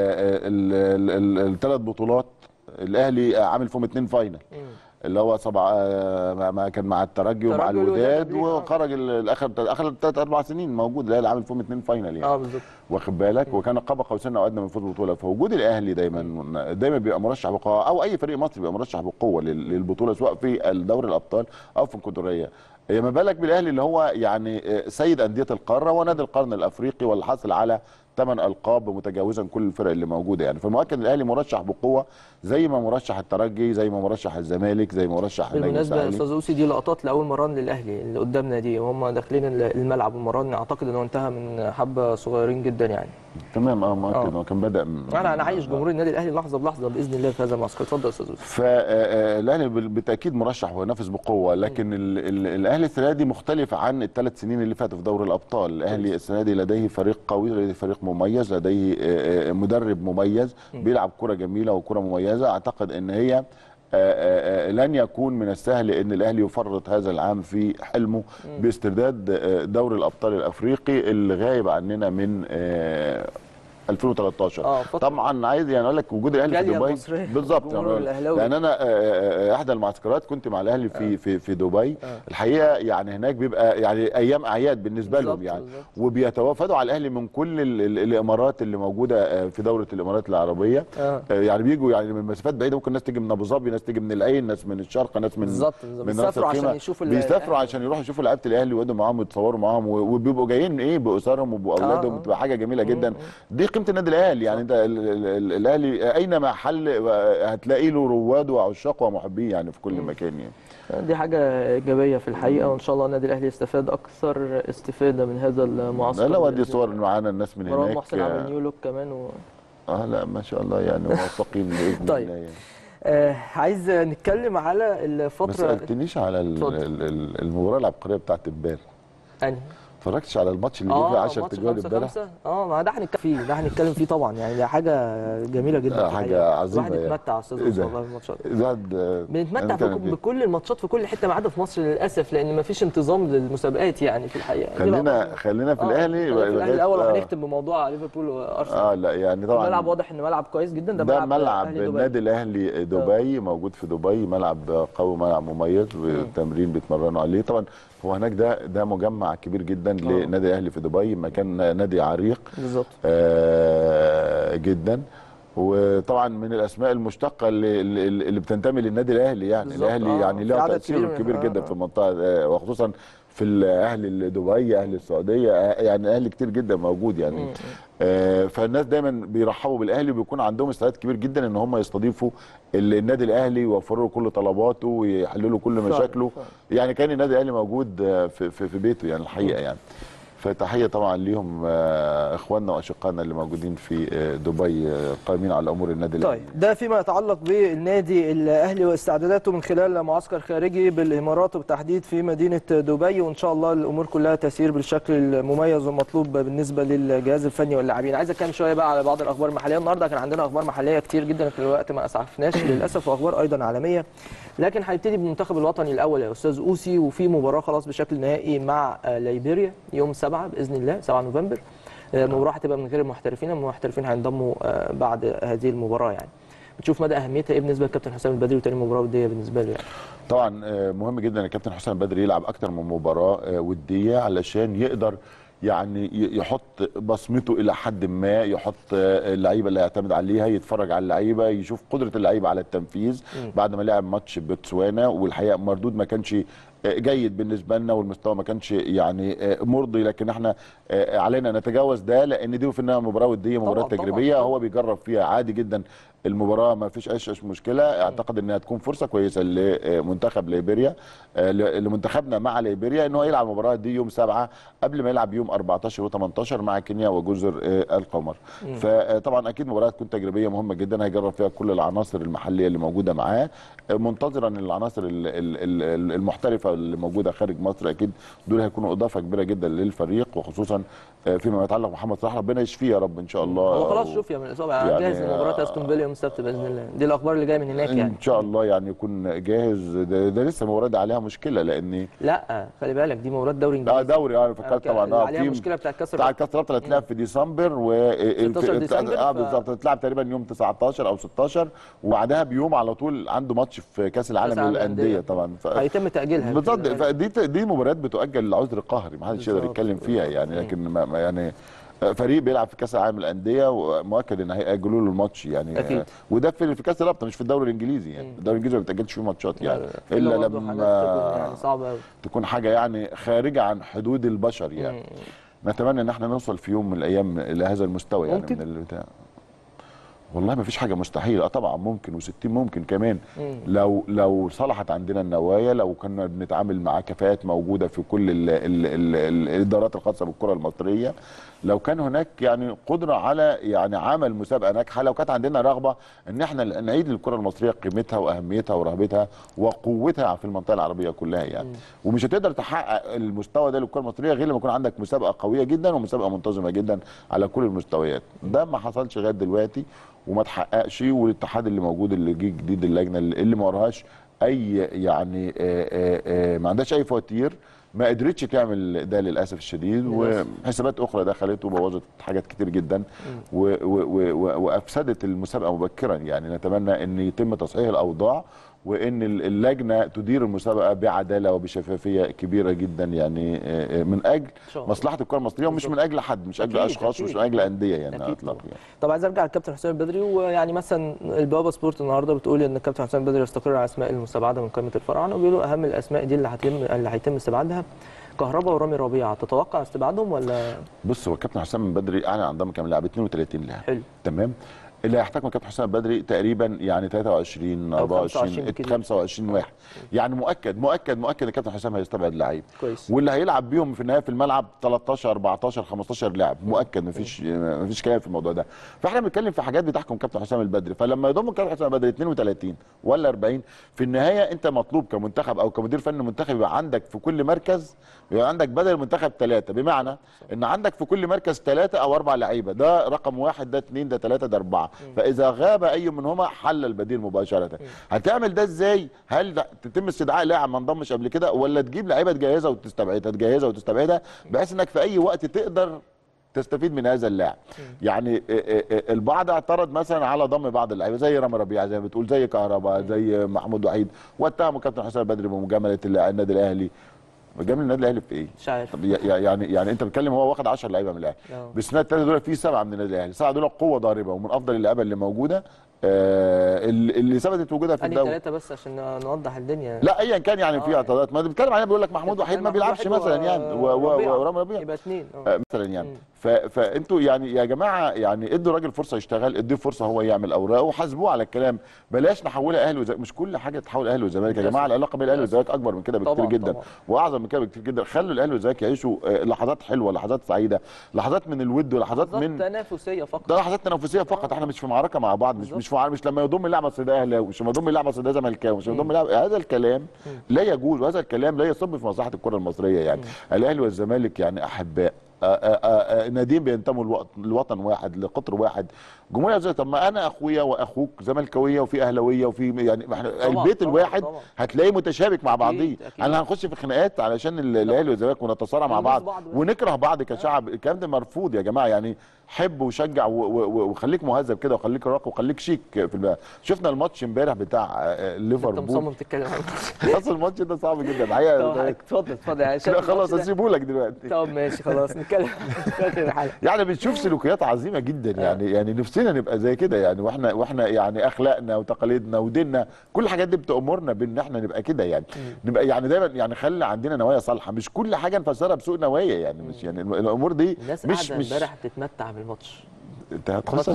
الثلاث بطولات الاهلي عامل فيهم اتنين فاينل اللي هو سبع آه، ما- ما كان مع الترجي ومع الترجي والوداد الوداد قبليه، آه. وخرج ال- الاخر اخر ثلاث اربع سنين موجود الاهلي عامل فيهم اتنين فاينل يعني اه بالظبط واخد بالك وكان قاب قوسين او ادنى من فوز بالبطوله فوجود الاهلي دايما دايما بيبقى مرشح بقوه او اي فريق مصري بيبقى مرشح بقوه لل- للبطوله سواء في الدوري الابطال او في الكونفدراليه إيه ما بالك بالاهلي اللي هو يعني آه، سيد انديه القاره ونادي القرن الافريقي واللي حاصل على ثمان القاب متجاوزا كل الفرق اللي موجوده يعني فالمؤكد الاهلي مرشح بقوه زي ما مرشح الترجي زي ما مرشح الزمالك زي ما مرشح النجم بالمناسبه يا الساحلي استاذ اوسي دي لقطات لاول مران للاهلي اللي قدامنا دي وهم داخلين الملعب المران اعتقد انه انتهى من حبه صغيرين جدا يعني تمام اه مؤكد آه. هو كان بدا من- انا انا عايش جمهور النادي الاهلي لحظه بلحظه باذن الله في هذا المعسكر اتفضل يا استاذ اوسي فالاهلي بالتاكيد مرشح وينافس بقوه لكن ال- ال- الاهلي السنه دي مختلف عن الثلاث سنين اللي فاتوا في دوري الابطال الاهلي السنه دي لديه فريق قوي لديه فريق مميز لديه آه، آه، مدرب مميز بيلعب كره جميله وكره مميزه اعتقد ان هي آه، آه، آه، لن يكون من السهل ان الاهلي يفرط هذا العام في حلمه باسترداد آه، دوري الابطال الافريقي اللي غايب عننا من آه، 2013 آه، فترة. طبعا عايز يعني اقول لك وجود الاهلي في جالية دبي المصرية، بالظبط الجمهور يعني الأهلاوي. لان انا آه، آه، احدى المعسكرات كنت مع الاهلي في في في دبي الحقيقه يعني هناك بيبقى يعني ايام اعياد بالنسبه لهم بالظبط، يعني بالظبط. وبيتوافدوا على الاهلي من كل ال- ال- الامارات اللي موجوده آه، في دوله الامارات العربيه آه. آه، يعني بيجوا يعني من مسافات بعيده ممكن ناس تيجي من ابو ظبي ناس تيجي من العين ناس من الشرق ناس من بالظبط، بالظبط. من راس بيسافروا عشان الخيمة. يشوفوا ال- بيسافروا الأهلي. عشان يروحوا يشوفوا لعيبه الاهلي ويقعدوا معاهم ويتصوروا معاهم و- وبيبقوا جايين ايه باسرهم وباولادهم آه. بتبقى حاجه جميله جدا دي قيمه النادي الاهلي يعني انت ال- ال- ال- الاهلي اينما حل آه، هتلاقي له رواد وعشاق ومحبيه يعني في كل مكان يعني دي حاجة إيجابية في الحقيقة وإن شاء الله النادي الأهلي يستفاد أكثر استفادة من هذا المعسكر لا لا ودي بإذن صور الله. معانا الناس من مروان هناك محسن عامل آه، نيو لوك كمان و... اه لا ما شاء الله يعني موفقين باذن طيب. الله يعني آه عايز نتكلم على ما الفترة سالتنيش على ال- اتفضل. ال- ال- المباراه العبقريه بتاعت امبارح أنهي؟ اتفرجتش على الماتش اللي جه فيه 10 ماتش تجوال خمسة امبارح خمسة. اه ما ده هنتكلم فيه ده هنتكلم فيه طبعا يعني ده حاجة جميلة جدا آه، في حاجة الحقيقة. عظيمة الواحد يعني. يتمتع يا استاذ إيه مصطفى ده؟ والله في الماتشات زاد آه، بنتمتع أنا في كان كل- بكل الماتشات في كل حته ما عدا في مصر للاسف لان ما فيش انتظام للمسابقات يعني في الحقيقه دي خلينا بقى- خلينا في آه، الاهلي خلينا في الاهلي لغاية- الاول آه. وهنختم بموضوع ليفربول وارسنال اه لا يعني الملعب طبعا واضح انه ملعب كويس جدا ده, ده ملعب, ملعب أهلي دبي. النادي الاهلي دبي موجود في دبي ملعب قوي ملعب مميز والتمرين بيتمرنوا عليه طبعا هو هناك ده ده مجمع كبير جدا للنادي الاهلي في دبي مكان نادي عريق بالظبط آه جدا وطبعا من الاسماء المشتقه اللي, اللي اللي بتنتمي للنادي الاهلي يعني بالظبط، الاهلي آه، يعني في له عدد تاثير كبير من- كبير آه، جدا آه. في المنطقه آه، وخصوصا في الاهلي دبي اهل السعوديه آه، يعني اهلي كتير جدا موجود يعني آه فالناس دايما بيرحبوا بالاهلي وبيكون عندهم استعداد كبير جدا ان هم يستضيفوا ال- النادي الاهلي ويوفروا له كل طلباته ويحلوا له كل فعلا، مشاكله فعلا. يعني كان النادي الاهلي موجود آه، في, في, في بيته يعني الحقيقه يعني فتحيه طبعا ليهم آه، اخواننا واشقائنا اللي موجودين في آه، دبي آه، قائمين على امور النادي الاهلي طيب ده فيما يتعلق بالنادي الاهلي واستعداداته من خلال معسكر خارجي بالامارات وبالتحديد في مدينه دبي وان شاء الله الامور كلها تسير بالشكل المميز والمطلوب بالنسبه للجهاز الفني واللاعبين عايز اتكلم شويه بقى على بعض الاخبار المحليه النهارده كان عندنا اخبار محليه كتير جدا في الوقت ما اسعفناش للاسف واخبار ايضا عالميه لكن هنبتدي بالمنتخب الوطني الاول يا استاذ اوسي وفي مباراه خلاص بشكل نهائي مع آه، ليبيريا يوم 7 باذن الله 7 نوفمبر آه، المباراه هتبقى من غير المحترفين المحترفين هينضموا آه، بعد هذه المباراه يعني بتشوف مدى اهميتها ايه بالنسبه للكابتن حسام البدري وتاني مباراه وديه بالنسبه له يعني طبعا آه، مهم جدا ان الكابتن حسام بدري يلعب اكتر من مباراه آه، وديه علشان يقدر يعني ي- يحط بصمته الى حد ما يحط آه، اللعيبه اللي هيعتمد عليها يتفرج على اللعيبه يشوف قدره اللعيبه على التنفيذ بعد ما لعب ماتش بوتسوانا والحقيقه مردود ما كانش آه، جيد بالنسبه لنا والمستوى ما كانش يعني آه، مرضي لكن احنا آه، علينا نتجاوز ده لان دي في النهايه مباراه وديه مباراه طبعاً، طبعاً، تجريبيه طبعاً. هو بيجرب فيها عادي جدا المباراه ما فيش اي أي مشكله اعتقد انها تكون فرصه كويسه لمنتخب ليبيريا آه، ل- لمنتخبنا مع ليبيريا ان هو يلعب المباراه دي يوم سبعة قبل ما يلعب يوم 14 و18 مع كينيا وجزر آه، القمر فطبعا اكيد مباراه تكون تجريبيه مهمه جدا هيجرب فيها كل العناصر المحليه اللي موجوده معاه آه، منتظرا ان العناصر ال- ال- ال- المحترفه اللي موجوده خارج مصر اكيد دول هيكونوا اضافه كبيره جدا للفريق وخصوصا آه، فيما يتعلق بمحمد صلاح ربنا يشفيه يا رب ان شاء الله هو خلاص و- شوف يا من الاصابه يعني، جاهز لمباراه استون فيلا يوم السبت باذن الله دي الاخبار اللي جايه من هناك يعني ان شاء الله يعني يكون جاهز ده, ده لسه المباراه دي عليها مشكله لان لا خلي بالك دي مباراه دوري انجليزي اه دوري اه فكرت طبعا اللي اه عليها في مشكله بتاع كاس بتاع الرابطة. كاس الرابطه اللي هتلعب في ديسمبر و 16 ديسمبر، اه ف- بالظبط هتلعب تقريبا يوم 19 او 16 وبعدها بيوم على طول عنده ماتش في كاس العالم العالم للانديه للأندية. طبعا ف... هيتم تاجيلها بالظبط فدي دي مباريات بتؤجل لعذر قهري ما حدش يقدر بالظبط. يتكلم فيها يعني لكن ما ما يعني فريق بيلعب في كاس العالم للانديه ومؤكد ان هياجلوا له الماتش يعني أكيد. وده في في كاس الرابطه مش في الدوري الانجليزي يعني الدوري الانجليزي ما بيتاجلش فيه ماتشات يعني في الا برضه حالات تكون يعني لما صعبه قوي تكون حاجه يعني خارجه عن حدود البشر يعني نتمنى ان احنا نوصل في يوم من الايام الى هذا المستوى يعني ممكن. من البتاع والله ما فيش حاجه مستحيله اه طبعا ممكن و60 ممكن كمان لو لو صلحت عندنا النوايا لو كنا بنتعامل مع كفاءات موجوده في كل ال ال ال ال الادارات الخاصه بالكره المصريه لو كان هناك يعني قدره على يعني عمل مسابقه ناجحه لو كانت عندنا رغبه ان احنا نعيد للكره المصريه قيمتها واهميتها ورهبتها وقوتها في المنطقه العربيه كلها يعني ومش هتقدر تحقق المستوى ده للكره المصريه غير لما يكون عندك مسابقه قويه جدا ومسابقه منتظمه جدا على كل المستويات ده ما حصلش لغايه دلوقتي وما تحققش والاتحاد اللي موجود اللي جه جديد اللجنه اللي اللي ما وراهاش اي يعني آه، آه، آه، ما عندهاش اي فواتير ما قدرتش تعمل ده للاسف الشديد للأسف. وحسابات اخرى دخلت وبوظت حاجات كتير جدا و و و و وافسدت المسابقه مبكرا يعني نتمنى ان يتم تصحيح الاوضاع وان ال- اللجنه تدير المسابقه بعداله وبشفافيه كبيره جدا يعني آه، آه، من اجل شاء الله. مصلحه الكره المصريه ومش من اجل حد مش اجل أكيد، اشخاص أكيد. ومش من اجل انديه يعني أكيد اطلاقا طبعا. يعني. طب عايز ارجع للكابتن حسام البدري ويعني مثلا البوابه سبورت النهارده بتقول ان الكابتن حسام البدري يستقر على اسماء المستبعده من قائمه الفراعنه وبيقولوا اهم الاسماء دي اللي هتم اللي هيتم استبعادها كهربا ورامي ربيعه تتوقع استبعادهم ولا بص هو كابتن حسام البدري اعلن عن ضم كام لاعب 32 لاعب حلو تمام اللي هيحتكم كابتن حسام البدري تقريبا يعني 23 أو 24 25 كده. 25 واحد يعني مؤكد مؤكد مؤكد ان كابتن حسام هيستبعد لعيب كويس واللي هيلعب بيهم في النهايه في الملعب 13 14 15 لاعب مؤكد مفيش مفيش كلام في الموضوع ده فاحنا بنتكلم في حاجات بتحكم كابتن حسام البدري فلما يضم كابتن حسام البدري 32 ولا 40 في النهايه انت مطلوب كمنتخب او كمدير فني منتخب يبقى عندك في كل مركز يبقى عندك بدل المنتخب ثلاثه بمعنى ان عندك في كل مركز ثلاثه او اربع لعيبه ده رقم واحد ده اثنين ده ثلاثه ده اربعه فاذا غاب اي منهما حل البديل مباشره هتعمل ده ازاي هل ده تتم استدعاء لاعب ما انضمش قبل كده ولا تجيب لعيبه تجهزها وتستبعدها تجهزها وتستبعدها بحيث انك في اي وقت تقدر تستفيد من هذا اللاعب يعني آه، آه، آه، البعض اعترض مثلا على ضم بعض اللعيبه زي رامي ربيعه زي ما بتقول زي كهربا زي محمود وحيد واتهموا كابتن حسام البدري بمجامله اللاعب- النادي الاهلي مجامله النادي الاهلي في ايه؟ مش عارف طب يع- يعني يعني انت بتتكلم هو واخد 10 لعيبه من الاهلي آه. باستثناء الثلاثه دول في سبعه من النادي الاهلي سبعه دول قوه ضاربه ومن افضل اللعيبه اللي موجوده آه اللي اللي ثبتت وجودها في انهي الدوري ثلاثه بس عشان نوضح الدنيا لا ايا كان يعني آه، في يعني. اعتراضات ما بنتكلم عليها بيقول لك محمود وحيد ما بيلعبش مثلا يعني و- و- ورامي ربيعه يبقى اثنين آه، مثلا يعني ف- فانتوا يعني يا جماعه يعني ادوا الراجل فرصه يشتغل ادوا فرصه هو يعمل اوراقه وحاسبوه على الكلام بلاش نحولها اهلي وزمالك مش كل حاجه تحول اهلي وزمالك يا للأسف. جماعه العلاقه بين الاهلي والزمالك اكبر من كده بكتير طبعاً، جدا طبعاً. واعظم من كده بكتير جدا خلوا الاهلي والزمالك يعيشوا آه، لحظات حلوه لحظات سعيده لحظات من الود ولحظات لحظات من تنافسيه فقط ده لحظات تنافسيه فقط احنا مش في معركه مع بعض مش مش, في مش لما يضم اللاعب اصل ده اهلاوي مش لما يضم اللاعب اصل ده زملكاوي مش لما يضم اللاعب هذا الكلام لا يجوز وهذا الكلام لا يصب في مصلحه الكره المصريه يعني الاهلي والزمالك يعني احباء آه، آه، آه، ناديين بينتموا لوط- لوطن واحد لقطر واحد جمهوريه زي طب ما انا اخويا واخوك زملكاويه وفي اهلاويه وفي يعني ما احنا طبعاً، البيت طبعاً، الواحد طبعاً. هتلاقيه متشابك مع بعضيه أكيد. انا هنخش في خناقات علشان ال- الاهلي والزمالك ونتصارع مع ونبوظ بعض بعض بس. ونكره بعض كشعب الكلام ده مرفوض يا جماعه يعني حب وشجع و- و- و- وخليك مهذب كده وخليك راقي وخليك شيك في الم... شفنا الماتش امبارح بتاع آه، انت ليفربول مصمم تتكلم عنه اصل الماتش ده صعب جدا طب الحقيقه اتفضل اتفضل يعني شايف لا خلاص الماتش ده؟ هسيبه لك دلوقتي طب ماشي خلاص نتكلم في اخر الحلقه يعني بنشوف سلوكيات عظيمه جدا يعني يعني نفسنا نبقى زي كده يعني واحنا واحنا يعني اخلاقنا وتقاليدنا وديننا كل الحاجات دي بتامرنا بان احنا نبقى كده يعني نبقى يعني دايما يعني خلي عندنا نوايا صالحه مش كل حاجه نفسرها بسوء نوايا يعني مش يعني الامور دي الناس مش قاعده مش امبارح تتمتع بالماتش انت هتخش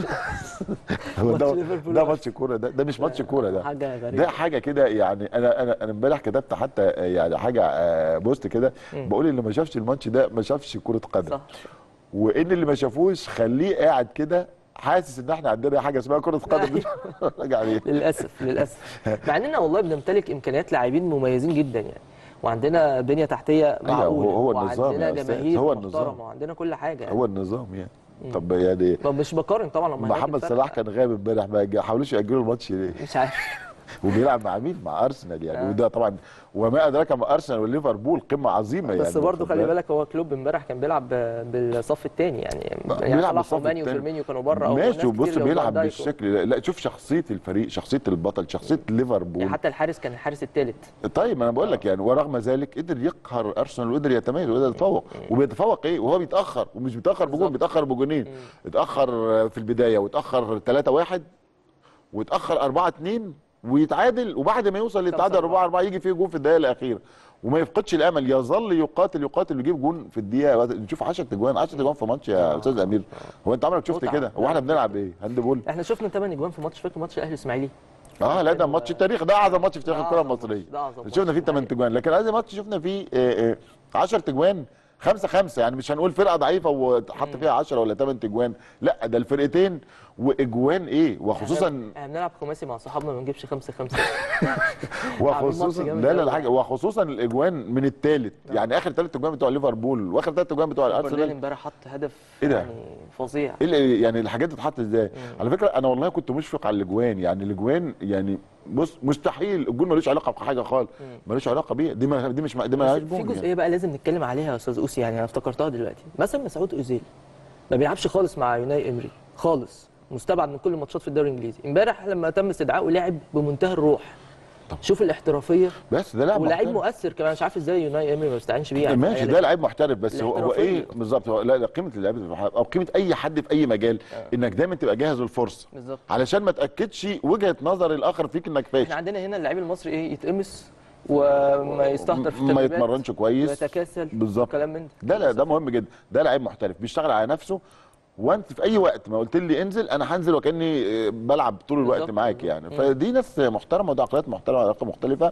هو ماتش ده ليفربول ده وأرسنال. ماتش كوره ده ده مش ماتش كوره ده حاجه غريبه ده حاجه كده يعني انا انا انا امبارح كتبت حتى يعني حاجه آه، بوست كده بقول اللي ما شافش الماتش ده ما شافش كره قدم صح وان اللي ما شافوش خليه قاعد كده حاسس ان احنا عندنا حاجه اسمها كره قدم مش راجع عليه للاسف للاسف مع اننا والله بنمتلك امكانيات لاعبين مميزين جدا يعني وعندنا بنيه تحتيه معقوله هو- هو النظام وعندنا يا أستاذ، جماهير هو محترمه النظام. وعندنا كل حاجه يعني. هو النظام يعني طب يعني طب مش بقارن طبعا لما هناك محمد الفرق. صلاح كان غايب امبارح ما حاولوش ياجلوا الماتش ليه مش عارف وبيلعب مع مين مع ارسنال يعني آه. وده طبعا وما ادراك ما ارسنال وليفربول قمه عظيمه يعني بس برضه واخد خلي بالك؟ بالك هو كلوب امبارح كان بيلعب ب- بالصف الثاني يعني يعني بيلعب صلاح بالصف وماني التاني. وفيرمينيو كانوا بره أو ناس ماشي كتير وبص لو بيلعب فان دايك و- بالشكل لا شوف شخصيه الفريق شخصيه البطل شخصيه ليفربول يعني حتى الحارس كان الحارس الثالث طيب ما انا بقول لك يعني ورغم ذلك قدر يقهر ارسنال وقدر يتميز وقدر يتفوق وبيتفوق ايه وهو بيتاخر ومش بيتاخر بجون بالظبط. بيتاخر بجونين اتاخر في البدايه واتاخر 3 1 واتاخر 4 2 ويتعادل وبعد ما يوصل للتعادل 4 4 يجي فيه جون في الدقيقه الاخيره وما يفقدش الامل يظل يقاتل يقاتل ويجيب جون في الدقيقه نشوف 10 تجوان 10 تجوان في ماتش يا استاذ امير هو انت عمرك شفت متعة. كده هو احنا بنلعب ايه هاند بول احنا شفنا 8 اجوان في ماتش فاكر ماتش الاهلي الاسماعيلي اه لا ده ماتش التاريخ ده اعظم ماتش في تاريخ ده الكره أعظم المصريه ماتش، ده أعظم ماتش شفنا فيه في 8 الحقيقة. تجوان لكن هذا الماتش شفنا فيه 10 تجوان 5 5 يعني مش هنقول فرقه ضعيفه وحط فيها 10 ولا 8 تجوان لا ده الفرقتين واجوان ايه وخصوصا احنا احنا بنلعب خماسي مع صحابنا ما بنجيبش 5 5 وخصوصا ماتش جامد لا لا أوي لا حاجه وخصوصا الاجوان من الثالث يعني اخر ثلاث اجوان بتوع ليفربول واخر ثلاث اجوان بتوع برلين الارسنال امبارح حط هدف إيه ده؟ يعني فظيع ايه اللي- يعني الحاجات دي اتحط ازاي على فكره انا والله كنت مشفق على الاجوان يعني الاجوان يعني بص مستحيل الجون ملوش علاقه بحاجه خالص ملوش علاقه بيها دي ما دي مش دي ما لهاش في جون جزئيه يعني. بقى لازم نتكلم عليها يا استاذ اوسي يعني انا افتكرتها دلوقتي مثلا مسعود اوزيل ما بيلعبش خالص مع يوناي امري خالص مستبعد من كل الماتشات في الدوري الانجليزي امبارح لما تم استدعائه لعب بمنتهى الروح طبعا. شوف الاحترافيه بس ده لاعب ولاعيب محترف. مؤثر كمان مش عارف ازاي يوناي امري ما بيستعينش بيه يعني ماشي ده لعيب محترف بس هو, هو ايه الاحترافية. بالظبط هو لا لا، قيمه اللعيب المحترف او قيمه اي حد في اي مجال انك دايما تبقى جاهز للفرصه بالظبط. علشان ما تاكدش وجهه نظر الاخر فيك انك احنا فاشل عندنا هنا اللعيب المصري ايه يتقمص وما يستهتر في ما التدريبات يتمرنش كويس ويتكاسل بالظبط كلام من ده لا ده مهم جدا ده لعيب محترف بيشتغل على نفسه وانت في اي وقت ما قلت لي انزل انا هنزل وكاني آه، بلعب طول الوقت بالظبط. معاك يعني فدي ناس محترمه وده عقليات محترمه وعلاقه مختلفه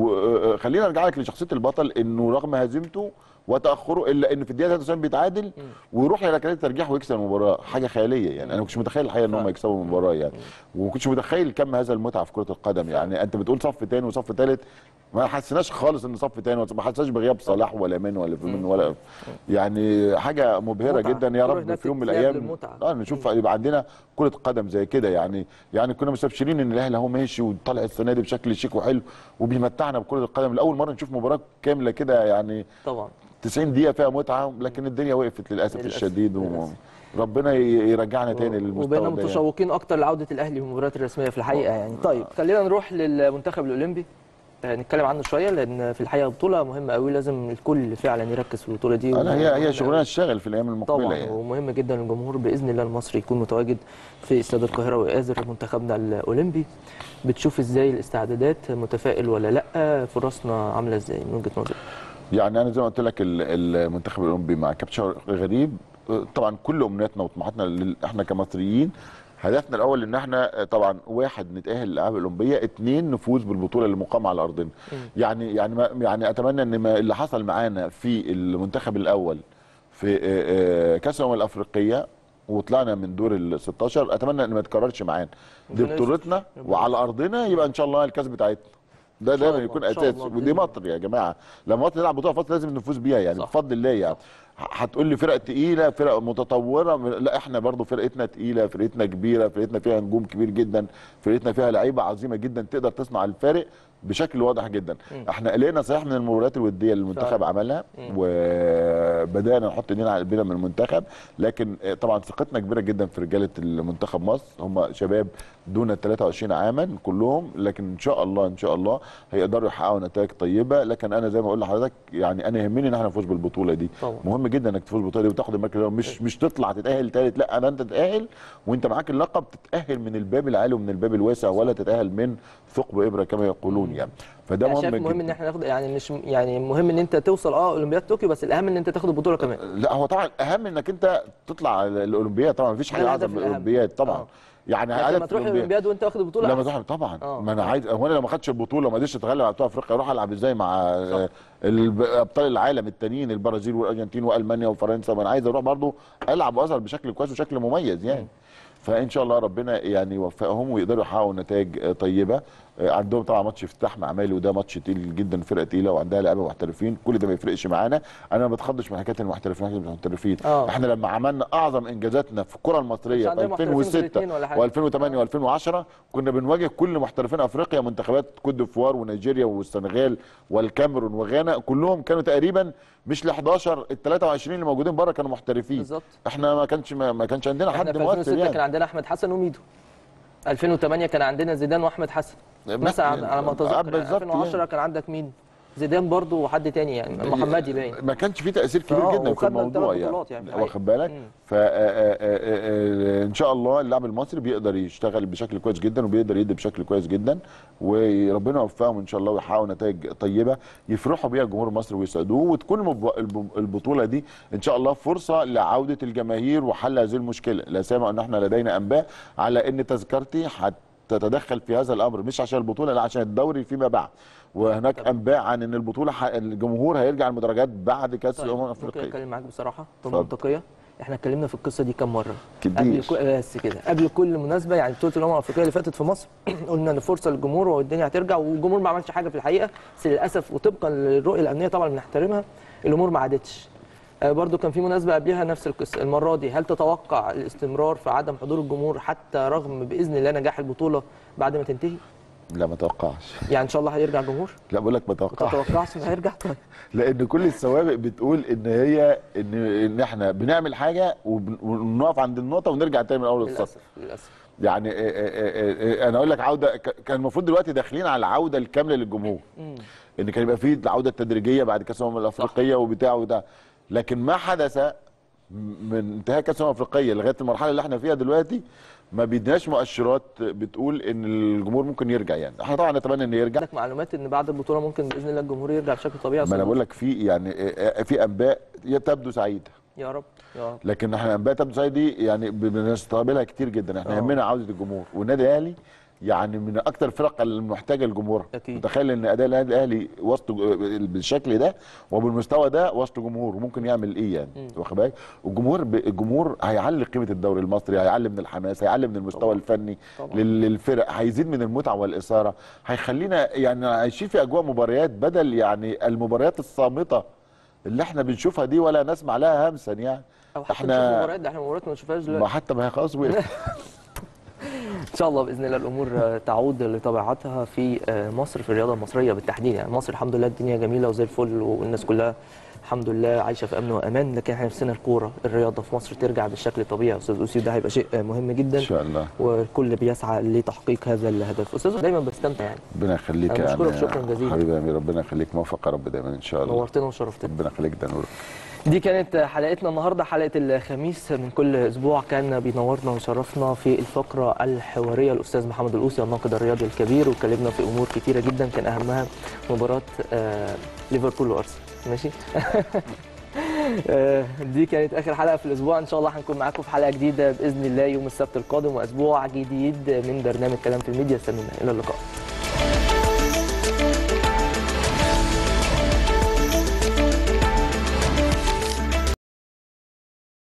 وخلينا ارجع لك لشخصيه البطل انه رغم هزيمته وتاخره الا ان في الدقيقه 93 بيتعادل ويروح لركلات الترجيح ويكسب المباراه حاجه خياليه يعني انا ما كنتش متخيل الحقيقه ان هم فعلا. يكسبوا المباراه يعني وما كنتش متخيل كم هذا المتعه في كره القدم يعني انت بتقول صف تاني وصف تالت ما حسيناش خالص ان صف تاني ما حسيناش بغياب صلاح ولا من ولا فيرمين ولا يعني حاجه مبهره متعة. جدا يا الكرة رب هناك في يوم من تتلعب الايام للمتعة. اه نشوف يبقى عندنا كره قدم زي كده يعني يعني كنا مستبشرين ان الاهلي اهو ماشي وطالع السنه دي بشكل شيك وحلو وبيمتعنا بكره القدم لاول مره نشوف مباراه كامله كده يعني طبعا 90 دقيقه فيها متعه لكن الدنيا وقفت للاسف, للأسف. الشديد للأسف. وربنا ي- يرجعنا تاني للمستوى وبقينا ده يعني. متشوقين اكتر لعوده الاهلي في المباريات الرسميه في الحقيقه يعني طيب خلينا نروح للمنتخب الاولمبي آه، نتكلم عنه شويه لان في الحقيقه بطوله مهمه قوي لازم الكل فعلا يركز في البطوله دي انا هي هي ومهمة شغلانه الشاغل في الايام المقبله طبعا يعني. ومهم جدا الجمهور باذن الله المصري يكون متواجد في استاد القاهره ويآزر منتخبنا الاولمبي بتشوف ازاي الاستعدادات متفائل ولا لا فرصنا عامله ازاي من وجهه نظرك يعني انا زي ما قلت لك ال- المنتخب الاولمبي مع كابتن شوقي غريب آه، طبعا كل امنياتنا وطموحاتنا لل- احنا كمصريين هدفنا الاول ان احنا آه، طبعا واحد نتاهل للالعاب الاولمبيه اثنين نفوز بالبطوله اللي مقامه على ارضنا يعني يعني ما يعني اتمنى ان ما اللي حصل معانا في المنتخب الاول في آه، آه، كاس الامم الافريقيه وطلعنا من دور ال 16 اتمنى ان ما يتكررش معانا دي ربنا يستر. بطولتنا ربنا وعلى ارضنا يبقى ان شاء الله الكاس بتاعتنا ده إن شاء دايما الله، يكون إن شاء اساس الله ودي بإذن الله. مصر يا جماعه لما مصر تلعب بطوله فاصل لازم نفوز بيها يعني صح. بفضل الله يعني ه- هتقول لي فرق تقيله فرق متطوره لا احنا برضو فرقتنا تقيله فرقتنا كبيره فرقتنا فيها نجوم كبير جدا فرقتنا فيها لعيبه عظيمه جدا تقدر تصنع الفارق بشكل واضح جدا احنا قلقنا صحيح من المباريات الوديه اللي المنتخب فعلا. عملها وبدانا نحط ايدينا على قلبنا من المنتخب لكن آه، طبعا ثقتنا كبيره جدا في رجاله المنتخب مصر هم شباب دون ال 23 عاما كلهم لكن ان شاء الله ان شاء الله هيقدروا يحققوا نتائج طيبه لكن انا زي ما اقول لحضرتك يعني انا يهمني ان احنا نفوز بالبطوله دي طبعا. مهم جدا انك تفوز بالبطوله دي وتاخد المركز الأول. مش مش تطلع تتاهل ثالث لا انا انت تتاهل وانت معاك اللقب تتاهل من الباب العالي ومن الباب الواسع ولا تتاهل من ثقب ابره كما يقولون يعني فده يعني مهم شايف جدا مهم ان احنا ناخد يعني مش يعني مهم ان انت توصل اه اولمبياد طوكيو بس الاهم ان انت تاخد البطوله كمان لا هو طبعا اهم انك انت تطلع الاولمبياد طبعا مفيش حاجه ده اعظم الهدف من الأهم. الاولمبياد طبعا آه. يعني لكن لما هدف تروح الأولمبياد- الاولمبياد وانت واخد البطوله لما أحسن. تروح طبعا آه. ما انا عايز هو انا لو ما خدتش البطوله وما قدرتش اتغلب على بتوع افريقيا اروح العب ازاي مع آه، الب- ابطال العالم التانيين البرازيل والارجنتين والمانيا وفرنسا ما انا عايز اروح برضو العب واظهر بشكل كويس وشكل مميز يعني فان شاء الله ربنا يعني يوفقهم ويقدروا يحققوا نتائج آه، طيبه آه، عندهم طبعا ماتش افتتاح مع مالي وده ماتش تقيل جدا فرقه تقيله وعندها لعيبه محترفين كل ده ما يفرقش معانا انا ما بتخضش من حكايه المحترفين حكايه المحترفين آه. احنا لما عملنا اعظم انجازاتنا في الكره المصريه مش عندنا في محترفين غير 2006 اتنين ولا حاجة. و2008 و2010 كنا بنواجه كل محترفين افريقيا منتخبات كوت ديفوار ونيجيريا والسنغال والكاميرون وغانا كلهم كانوا تقريبا مش ال 11 ال 23 اللي موجودين بره كانوا محترفين بالظبط. احنا ما كانش ما, ما كانش عندنا احنا حد في مؤثر 2006 كان يعني عندنا احمد حسن وميدو 2008 كان عندنا زيدان واحمد حسن مثلا على ما آه، اتذكر بالظبط 2010 يعني. كان عندك مين زيدان برضو وحد تاني يعني محمدي باين ما كانش في تاثير كبير آه، جدا في وخدنا الموضوع الثلاث يعني, بطولات يعني، يعني واخد بالك مم. فان شاء الله اللاعب المصري بيقدر يشتغل بشكل كويس جدا وبيقدر يدي بشكل كويس جدا وربنا يوفقهم ان شاء الله ويحققوا نتائج طيبه يفرحوا بيها الجمهور المصري ويسعدوه وتكون المب- الب- البطوله دي ان شاء الله فرصه لعوده الجماهير وحل هذه المشكله لا سامع ان احنا لدينا انباء على ان تذكرتي حت تتدخل في هذا الامر مش عشان البطوله لا عشان الدوري فيما بعد وهناك انباء عن ان البطوله ح... الجمهور هيرجع المدرجات بعد كاس طيب الامم ممكن الافريقيه اتكلم معاك بصراحه اتفضل. بمنطقيه احنا اتكلمنا في القصه دي كام مره كتير. قبل كل بس كده قبل كل مناسبه يعني بطوله الامم الافريقيه اللي فاتت في مصر قلنا ان فرصه للجمهور والدنيا هترجع والجمهور ما عملش حاجه في الحقيقه بس للاسف وطبقا للرؤيه الامنيه طبعا بنحترمها الامور ما عادتش آه، برضو كان في مناسبه قبلها نفس القصه المره دي هل تتوقع الاستمرار في عدم حضور الجمهور حتى رغم باذن الله نجاح البطوله بعد ما تنتهي لا ما توقعش يعني ان شاء الله هيرجع الجمهور لا بقول لك ما ما توقعش تتوقعش انه هيرجع طيب لان كل السوابق بتقول ان هي ان ان احنا بنعمل حاجه وبن- ونقف عند النقطه ونرجع تاني من اول السطر للاسف للاسف يعني آه، آه، آه، انا اقول لك عوده ك- كان المفروض دلوقتي داخلين على العوده الكامله للجمهور ان كان يبقى فيه العوده التدريجيه بعد كاس الامم الافريقيه وبتاع وده لكن ما حدث من انتهاء كاس الامم الافريقيه لغايه المرحله اللي احنا فيها دلوقتي ما بيدناش مؤشرات بتقول ان الجمهور ممكن يرجع يعني احنا طبعا نتمنى انه يرجع عندك معلومات ان بعد البطوله ممكن باذن الله الجمهور يرجع بشكل طبيعي ما انا بقول لك في يعني آه، آه، في انباء تبدو سعيده يا رب يا رب لكن احنا انباء تبدو سعيده دي يعني بنستقبلها كتير جدا احنا آه. يهمنا عوده الجمهور والنادي الاهلي يعني من اكتر الفرق المحتاجه لجمهورها أكيد. متخيل ان اداء النادي الاهلي وسط ج- بالشكل ده وبالمستوى ده وسط جمهور ممكن يعمل ايه يعني واخد بالك والجمهور ب- الجمهور هيعلي قيمه الدوري المصري هيعلي من الحماس هيعلي من المستوى طبعاً. الفني طبعاً. لل- للفرق هيزيد من المتعه والاثاره هيخلينا يعني عايشين في اجواء مباريات بدل يعني المباريات الصامته اللي احنا بنشوفها دي ولا نسمع لها همسا يعني او حتى إحنا- نشوف مباريات ده احنا مباريات ما نشوفهاش دلوقتي ما حتى ما هي خلاص وقفت ان شاء الله باذن الله الامور آه، تعود لطبيعتها في آه، مصر في الرياضه المصريه بالتحديد يعني مصر الحمد لله الدنيا جميله وزي الفل والناس كلها الحمد لله عايشه في امن وامان لكن احنا نفسنا الكوره الرياضه في مصر ترجع بالشكل الطبيعي يا استاذ اوسي ده هيبقى شيء آه، مهم جدا ان شاء الله والكل بيسعى لتحقيق هذا الهدف استاذ دايما بستمتع يعني ربنا يخليك أنا يا بشكرك عم. شكراً جزيلاً. حبيبي يا امير ربنا يخليك موفق يا رب دايما ان شاء الله نورتنا وشرفتنا ربنا يخليك ده نورك دي كانت حلقتنا النهارده حلقه الخميس من كل اسبوع كان بينورنا وشرفنا في الفقره الحواريه الاستاذ محمد القوسي الناقد الرياضي الكبير واتكلمنا في امور كتيره جدا كان اهمها مباراه آه، ليفربول وارسنال ماشي آه، دي كانت اخر حلقه في الاسبوع ان شاء الله هنكون معاكم في حلقه جديده باذن الله يوم السبت القادم واسبوع جديد من برنامج كلام في الميديا استنونا الى اللقاء